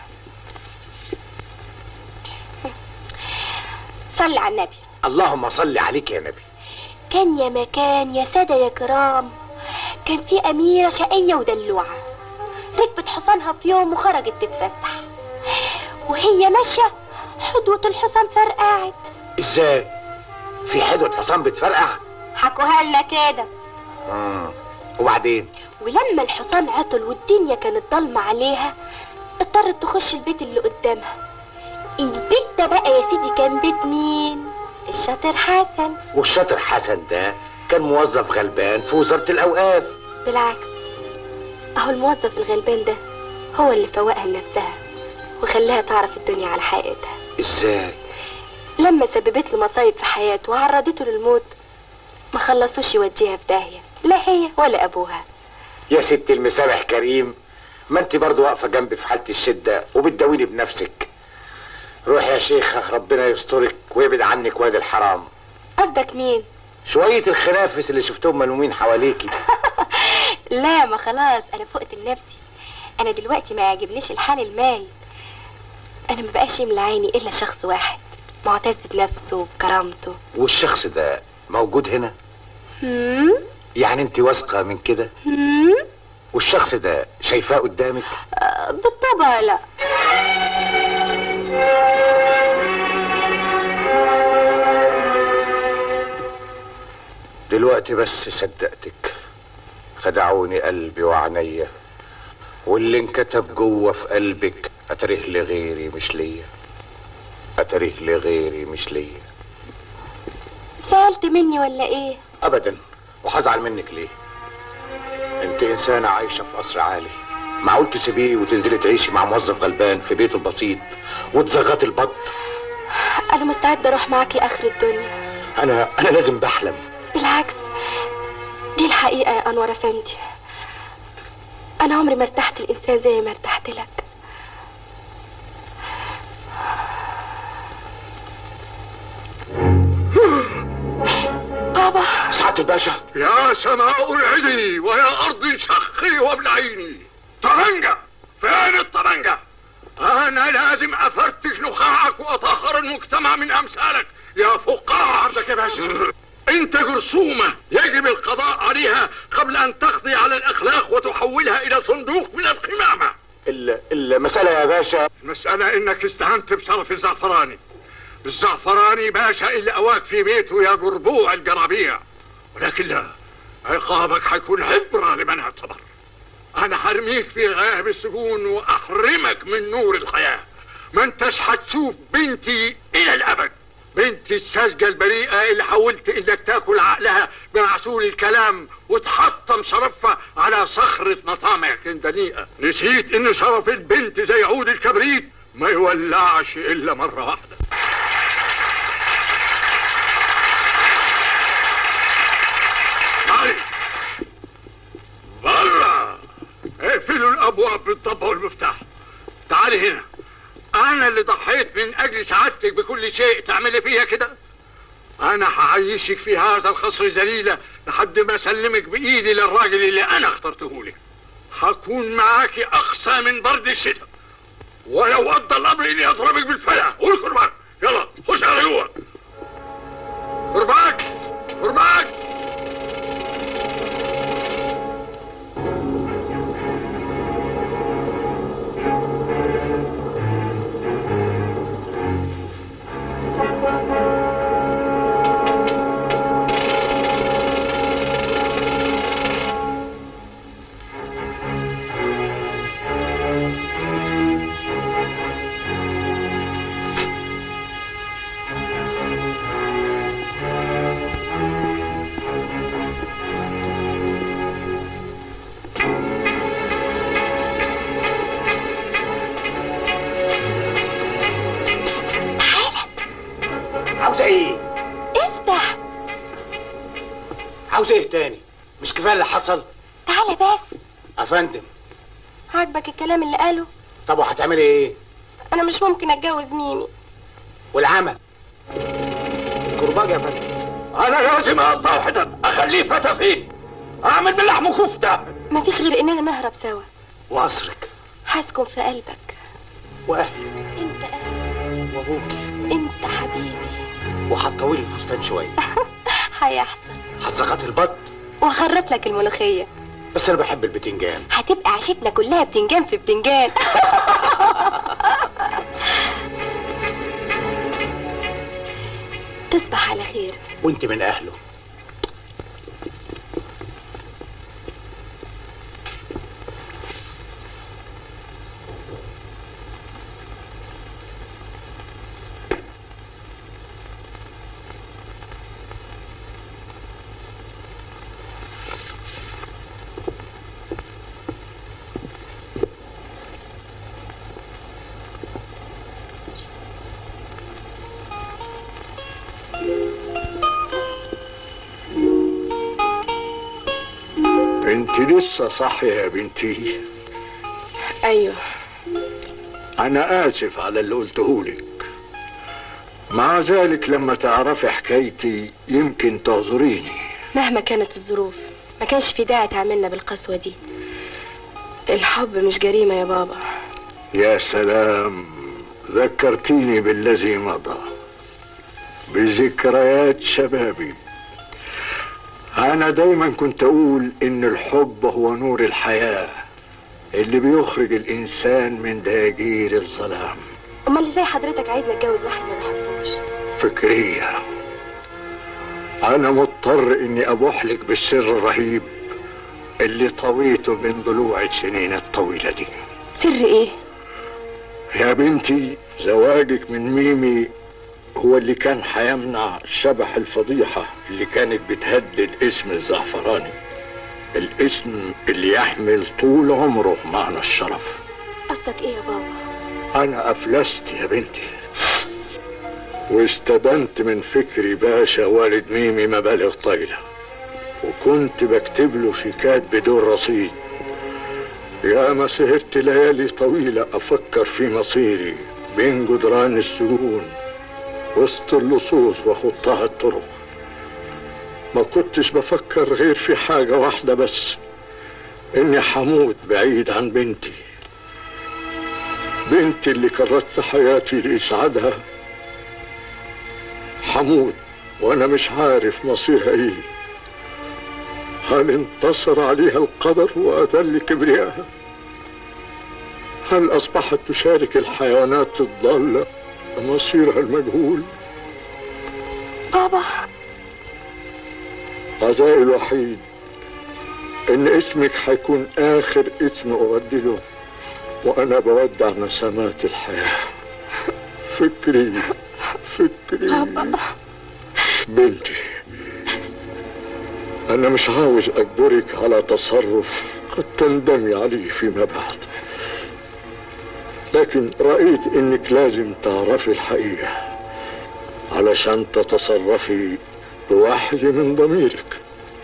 صلي على النبي اللهم صل عليك يا نبي كان يا مكان يا سادة يا كرام كان في أميرة شقية ودلوعة ركبت حصانها في يوم وخرجت تتفسح وهي ماشية حدوة الحصان فرقعت ازاي في حدوة حصان بتفرقع حكوها لنا كده مم. وبعدين ولما الحصان عطل والدنيا كانت ضلمة عليها اضطرت تخش البيت اللي قدامها البيت ده بقى يا سيدي كان بيت مين الشاطر حسن والشاطر حسن ده كان موظف غلبان في وزارة الأوقاف بالعكس اهو الموظف الغلبان ده هو اللي فوقها لنفسها وخلاها تعرف الدنيا على حقيقتها ازاي لما سببت له مصايب في حياته وعرضته للموت ما خلصوش يوديها في داهية لا هي ولا أبوها يا ست المسامح كريم ما انت برضو واقفة جنبي في حالة الشدة وبتداويني بنفسك روح يا شيخة ربنا يسترك ويبعد عنك واد الحرام قصدك مين؟ شوية الخنافس اللي شفتهم ملمومين حواليكي لا ما خلاص أنا فقت لنفسي أنا دلوقتي ما يعجبنيش الحال المايل أنا ما بقاش يملى عيني إلا شخص واحد معتز بنفسه وبكرامته والشخص ده موجود هنا هم؟ يعني انت واثقة من كده هم؟ والشخص ده شايفاه قدامك آه، بالطبع لا دلوقتي بس صدقتك خدعوني قلبي وعينيا واللي انكتب جوه في قلبك اتريه لغيري مش ليا اتريه لغيري مش ليا سألت مني ولا إيه؟ ابدا وهزعل منك ليه انت انسانة عايشة في قصر عالي معقول تسيبيه وتنزلي تعيشي مع موظف غلبان في بيته البسيط وتزغطي البط أنا مستعدة أروح معاك لآخر الدنيا انا انا لازم بحلم بالعكس دي الحقيقة يا أنور أفندي أنا عمري ما ارتحت الإنسان زي ما ارتحت لك بابا سعادة الباشا يا سماء العدي ويا أرض شخي وابلعيني طرنجة فين الطرنجة أنا لازم أفرتك نخاعك وأطهر المجتمع من أمثالك يا فقاع عندك يا باشا أنت جرثومة يجب القضاء عليها قبل أن تقضي على الأخلاق وتحولها إلى صندوق من القمامة ال- المسألة يا باشا المسألة إنك استهنت بشرف الزعفراني الزعفراني باشا اللي أواك في بيته يا جربوع الجرابيع ولكن لا عقابك حيكون عبرة لمن اعتبر أنا حرميك في غياب السجون وأحرمك من نور الحياة ما انتش حتشوف بنتي إلى الأبد بنت الساذجة البريئة اللي حاولت انك تاكل عقلها بمعسول الكلام وتحطم شرفها على صخرة مطامعك الدنيئة نسيت ان شرف البنت زي عود الكبريت ما يولعش الا مرة واحدة تعالي برا اقفلوا الابواب بالضبة والمفتاح تعالي هنا انا اللي ضحيت من اجل سعادتك بكل شيء تعملي فيها كده انا هعيشك في هذا القصر ذليله لحد ما اسلمك بايدي للراجل اللي انا اخترته لك هكون معاكي اقسى من برد الشتاء ولو قضى الامر اني اضربك بالفلع قول كرباك يلا خش على جوه كرباك كرباك عاوزة ايه؟ افتح عاوزة ايه تاني؟ مش كفاية اللي حصل؟ تعالى بس افندم عاجبك الكلام اللي قاله طب وهتعملي ايه؟ انا مش ممكن اتجوز ميمي والعمل كرباج يا فندم انا لازم اقطع حتت اخليه فتى فين اعمل باللحم كفته مفيش غير اننا نهرب سوا وقصرك هسكن في قلبك واهلي انت اهلي وابوكي انت حبيبي وهتطولي الفستان شوية هيحصل هتزغطي البط وخرط لك الملوخيه بس انا بحب البتنجان هتبقى عيشتنا كلها بتنجان في بتنجان تصبح على خير وانت من اهله انت لسه صاحية يا بنتي ايوه انا اسف على اللي قلتهولك مع ذلك لما تعرفي حكايتي يمكن تعذريني مهما كانت الظروف ما كانش في داعي تعاملنا بالقسوه دي الحب مش جريمه يا بابا يا سلام ذكرتيني بالذي مضى بذكريات شبابي انا دايما كنت اقول ان الحب هو نور الحياه اللي بيخرج الانسان من داجير الظلام امال ازاي حضرتك عايزني اتجوز واحد ما بحبوش فكريه انا مضطر اني ابوح لك بالسر الرهيب اللي طويته من ضلوع السنين الطويله دي سر ايه يا بنتي زواجك من ميمي هو اللي كان هيمنع شبح الفضيحة اللي كانت بتهدد اسم الزعفراني الاسم اللي يحمل طول عمره معنى الشرف قصدك ايه يا بابا أنا أفلست يا بنتي واستدنت من فكري باشا والد ميمي مبالغ طايلة وكنت بكتب له شيكات بدون رصيد يا ما سهرت ليالي طويلة أفكر في مصيري بين جدران السجون وسط اللصوص وخطها الطرق ما كنتش بفكر غير في حاجة واحدة بس إني حموت بعيد عن بنتي بنتي اللي كرست حياتي لإسعادها حموت وأنا مش عارف مصيرها إيه هل انتصر عليها القدر وأذل كبريائها هل أصبحت تشارك الحيوانات الضالة مصيرها المجهول بابا عزائي الوحيد ان اسمك حيكون اخر اسم اردده وانا بودع نسمات الحياة فكري فكري بنتي أنا مش عاوز أجبرك على تصرف قد تندمي عليه فيما بعد لكن رأيت إنك لازم تعرفي الحقيقة علشان تتصرفي بوحي من ضميرك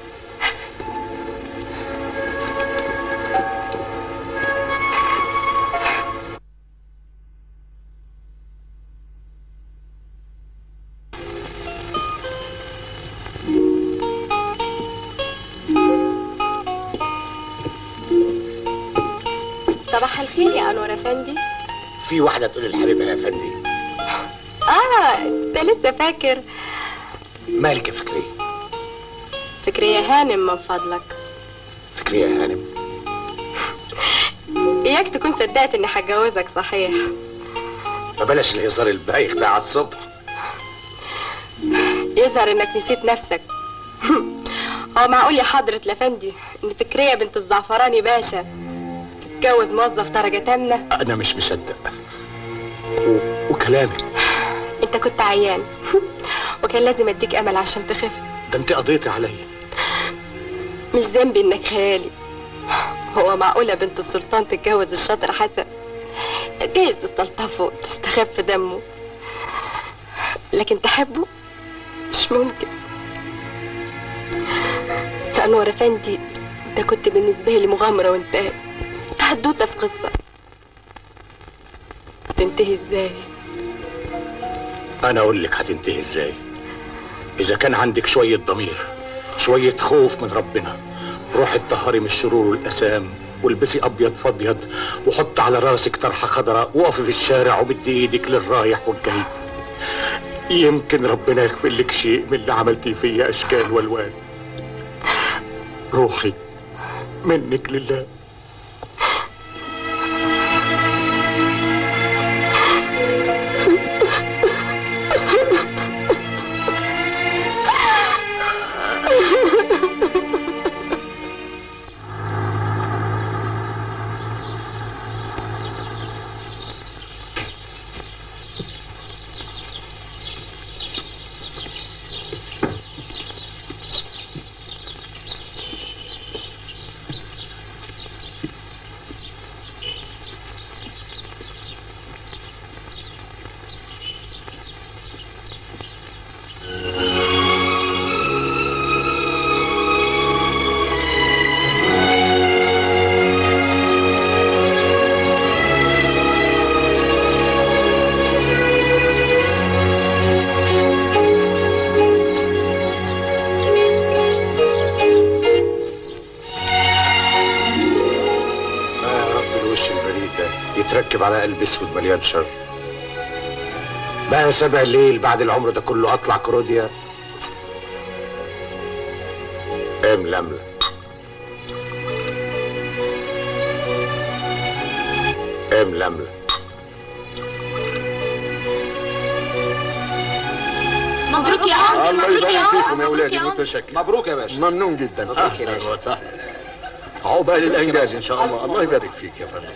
صباح الخير يا انور افندي في واحدة تقول لحبيبها يا فندي اه انت لسه فاكر مالك يا فكرية فكرية هانم من فضلك فكرية يا هانم اياك تكون صدقت اني هتجوزك صحيح فبلاش الهزار البايخ ده على الصبح يظهر انك نسيت نفسك هو معقول يا حضرة الافندي ان فكرية بنت الزعفراني باشا تتجوز موظف درجة تامنة أنا مش مصدق و... وكلامك انت كنت عيان وكان لازم اديك امل عشان تخف ده أنت قضيتي عليا مش ذنبي انك خيالي هو معقولة بنت السلطان تتجوز الشاطر حسن جايز تستلطفه تستخف دمه لكن تحبه مش ممكن فأنور أفندي انت كنت بالنسبة لي مغامرة وانتهت حدوتة في قصة تنتهي ازاي أنا أقول لك هتنتهي إزاي إذا كان عندك شوية ضمير شوية خوف من ربنا روحي اتطهري من الشرور والأسام والبسي أبيض فأبيض وحط على راسك طرحة خضراء وقفي في الشارع ومدي إيدك للرايح والجاي يمكن ربنا يغفر لك شيء من اللي عملتيه فيا أشكال والوان روحي منك لله ما يا رب الوش البريد ده يتركب على قلب اسود مليان شر بقى سبع الليل بعد العمر ده كله اطلع كروديا ام لملة ام لملة مبروك يا عم الله مبروك يا يبارك عم فيكم يا ولادي عم. متشكر مبروك يا باشا ممنون جدا مبروك يا أهلاً وسهلا عقبال الانجاز ان شاء الله الله يبارك فيك يا فندم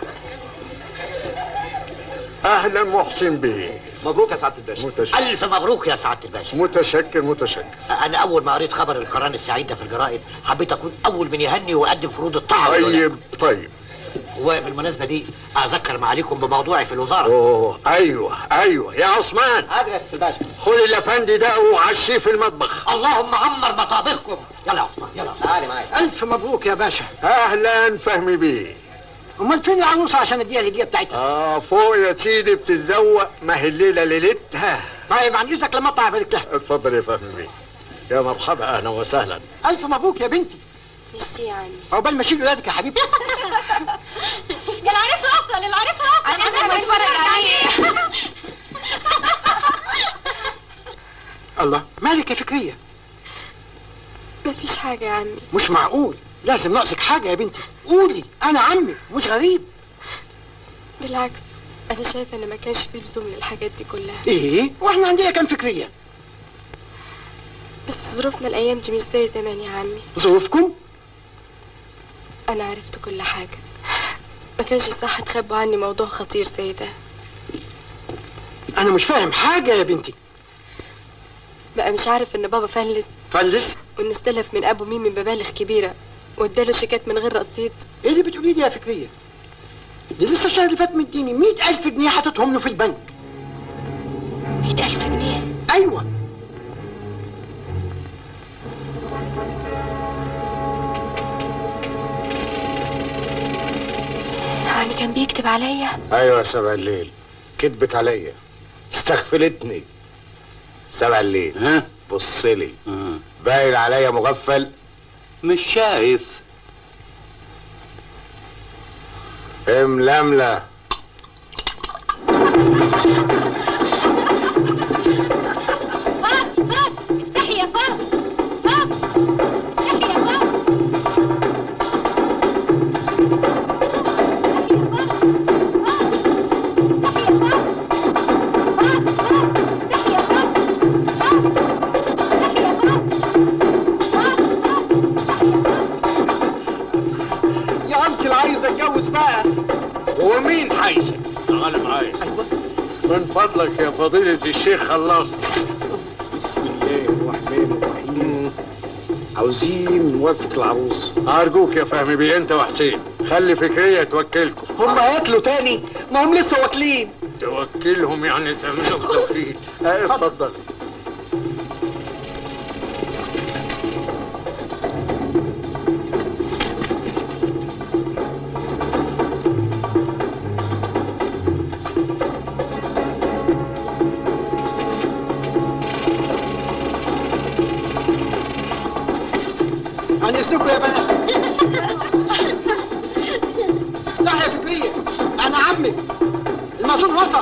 اهلا محسن بيه مبروك يا سعاده الباشا متشكر ألف مبروك يا سعادة الباشا متشكر متشكر أنا أول ما قريت خبر القران السعيد ده في الجرائد حبيت أكون أول من يهني ويقدم فروض الطاعة طيب طيب وبالمناسبة دي أذكر معاليكم بموضوعي في الوزارة اوه ايوه ايوه يا عثمان حاضر يا استاذ باشا خد الافندي ده وعشيه في المطبخ اللهم عمر مطابخكم يلا يا عثمان يلا تعالي معايا الف مبروك يا باشا اهلا فهمي بيه امال فين العروسه عشان اديها الهديه بتاعتها اه فوق يا سيدي بتتزوق ما هي الليله ليلتها طيب عن اذنك لما اطلع ابارك لها اتفضل يا فهمي بيه يا مرحبا اهلا وسهلا الف مبروك يا بنتي ميرسي يا عمي عقبال ما اشيل ولادك يا حبيبي يا العريس وصل العريس وصل أنا لازم أتفرج عليه. الله مالك يا فكريه مفيش حاجة يا عمي مش معقول لازم ناقصك حاجه يا بنتي قولي انا عمك مش غريب بالعكس أنا شايفة إن ما كانش فيه لزوم للحاجات دي كلها ايه واحنا عندنا كام فكريه بس ظروفنا الأيام دي مش زي زمان يا عمي ظروفكم أنا عرفت كل حاجة ما كانش صح تخبوا عني موضوع خطير زي ده انا مش فاهم حاجه يا بنتي بقى مش عارف ان بابا فلس فلس وانه استلف من ابو مين من مبالغ كبيره واداله شيكات من غير رصيد ايه اللي بتقوليه دي يا فكريه دي لسه الشهر اللي فات مديني مئة ألف جنيه حاططهم له في البنك مئة ألف جنيه أيوة يعني كان بيكتب عليا ايوه يا سبع الليل كدبت عليا استغفلتني سبع الليل ها بص لي باين عليا مغفل مش شايف اململه فاف فاف افتحي يا فاف فاف افتحي يا فاف يا انكل عايز اتجوز بقى هو مين حيشك؟ تعال معايا ايوه من فضلك يا فضيلة الشيخ خلصنا بسم الله الرحمن الرحيم عاوزين موافقة العروس أرجوك يا فهمي بيه أنت وحسين خلي فكرية توكلكم هم هياكلوا تاني ما هم لسه واكلين توكلهم يعني تعملوا توكيل اه اتفضل عن اذنكم يا بنات لا يا فكرية انا عمك المأذون وصل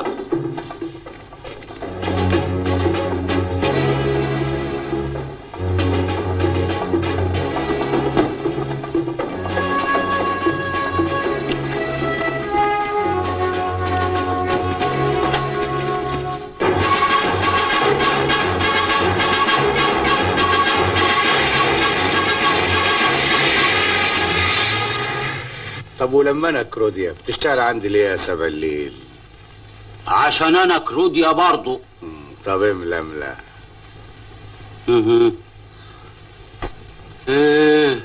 طب ولما انا كروديا بتشتغل عندي ليه يا سبع الليل عشان انا كروديا برضو طب اململه اها ايه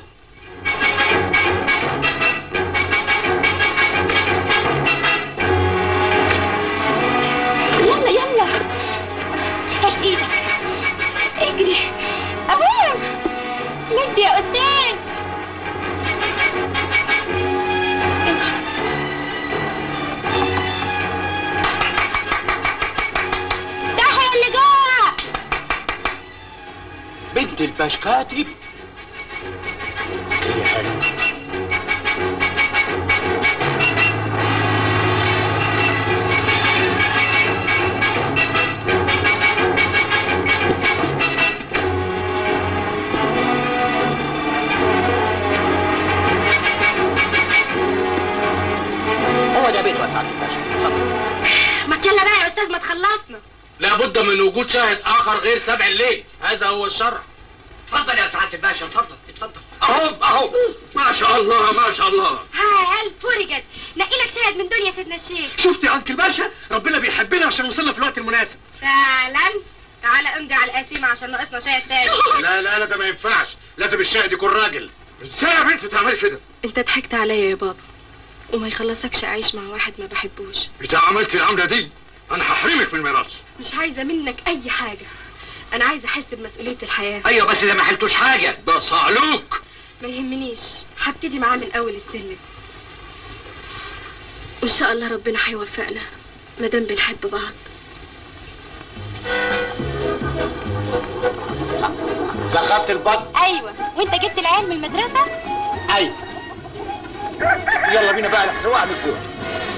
يلا يلا هات ايدك اجري ابوك مد يا استاذ افتحوا يا اللي جوه بنت الباش كاتب فكرية هانم هو ده بيت وسعة الباشا اتفضل ما يلا بقى يا استاذ ما تخلصنا لابد من وجود شاهد اخر غير سبع الليل هذا هو الشرع اتفضل يا سعادة الباشا اتفضل اتفضل اهو اهو ما شاء الله ما شاء الله ها هل فرجت نقي لك شاهد من دنيا سيدنا الشيخ شفت يا انكل باشا ربنا بيحبنا عشان وصلنا في الوقت المناسب فعلا تعالى امضي على القسيمة عشان ناقصنا شاهد تاني لا لا لا ده ما ينفعش لازم الشاهد يكون راجل ازاي يا بنت تعملي كده انت ضحكت عليا يا بابا وما يخلصكش اعيش مع واحد ما بحبوش اذا عملت العمله دي انا هحرمك من الميراث مش عايزه منك اي حاجه انا عايزه احس بمسؤوليه الحياه ايوه بس ده ما حلتوش حاجه ده صعلوك ما يهمنيش هبتدي معاه من اول السلم وان شاء الله ربنا هيوفقنا ما دام بنحب بعض زخرت البط ايوه وانت جبت العيال من المدرسه ايوه يلا بينا بقى لحسن وقع من الجوع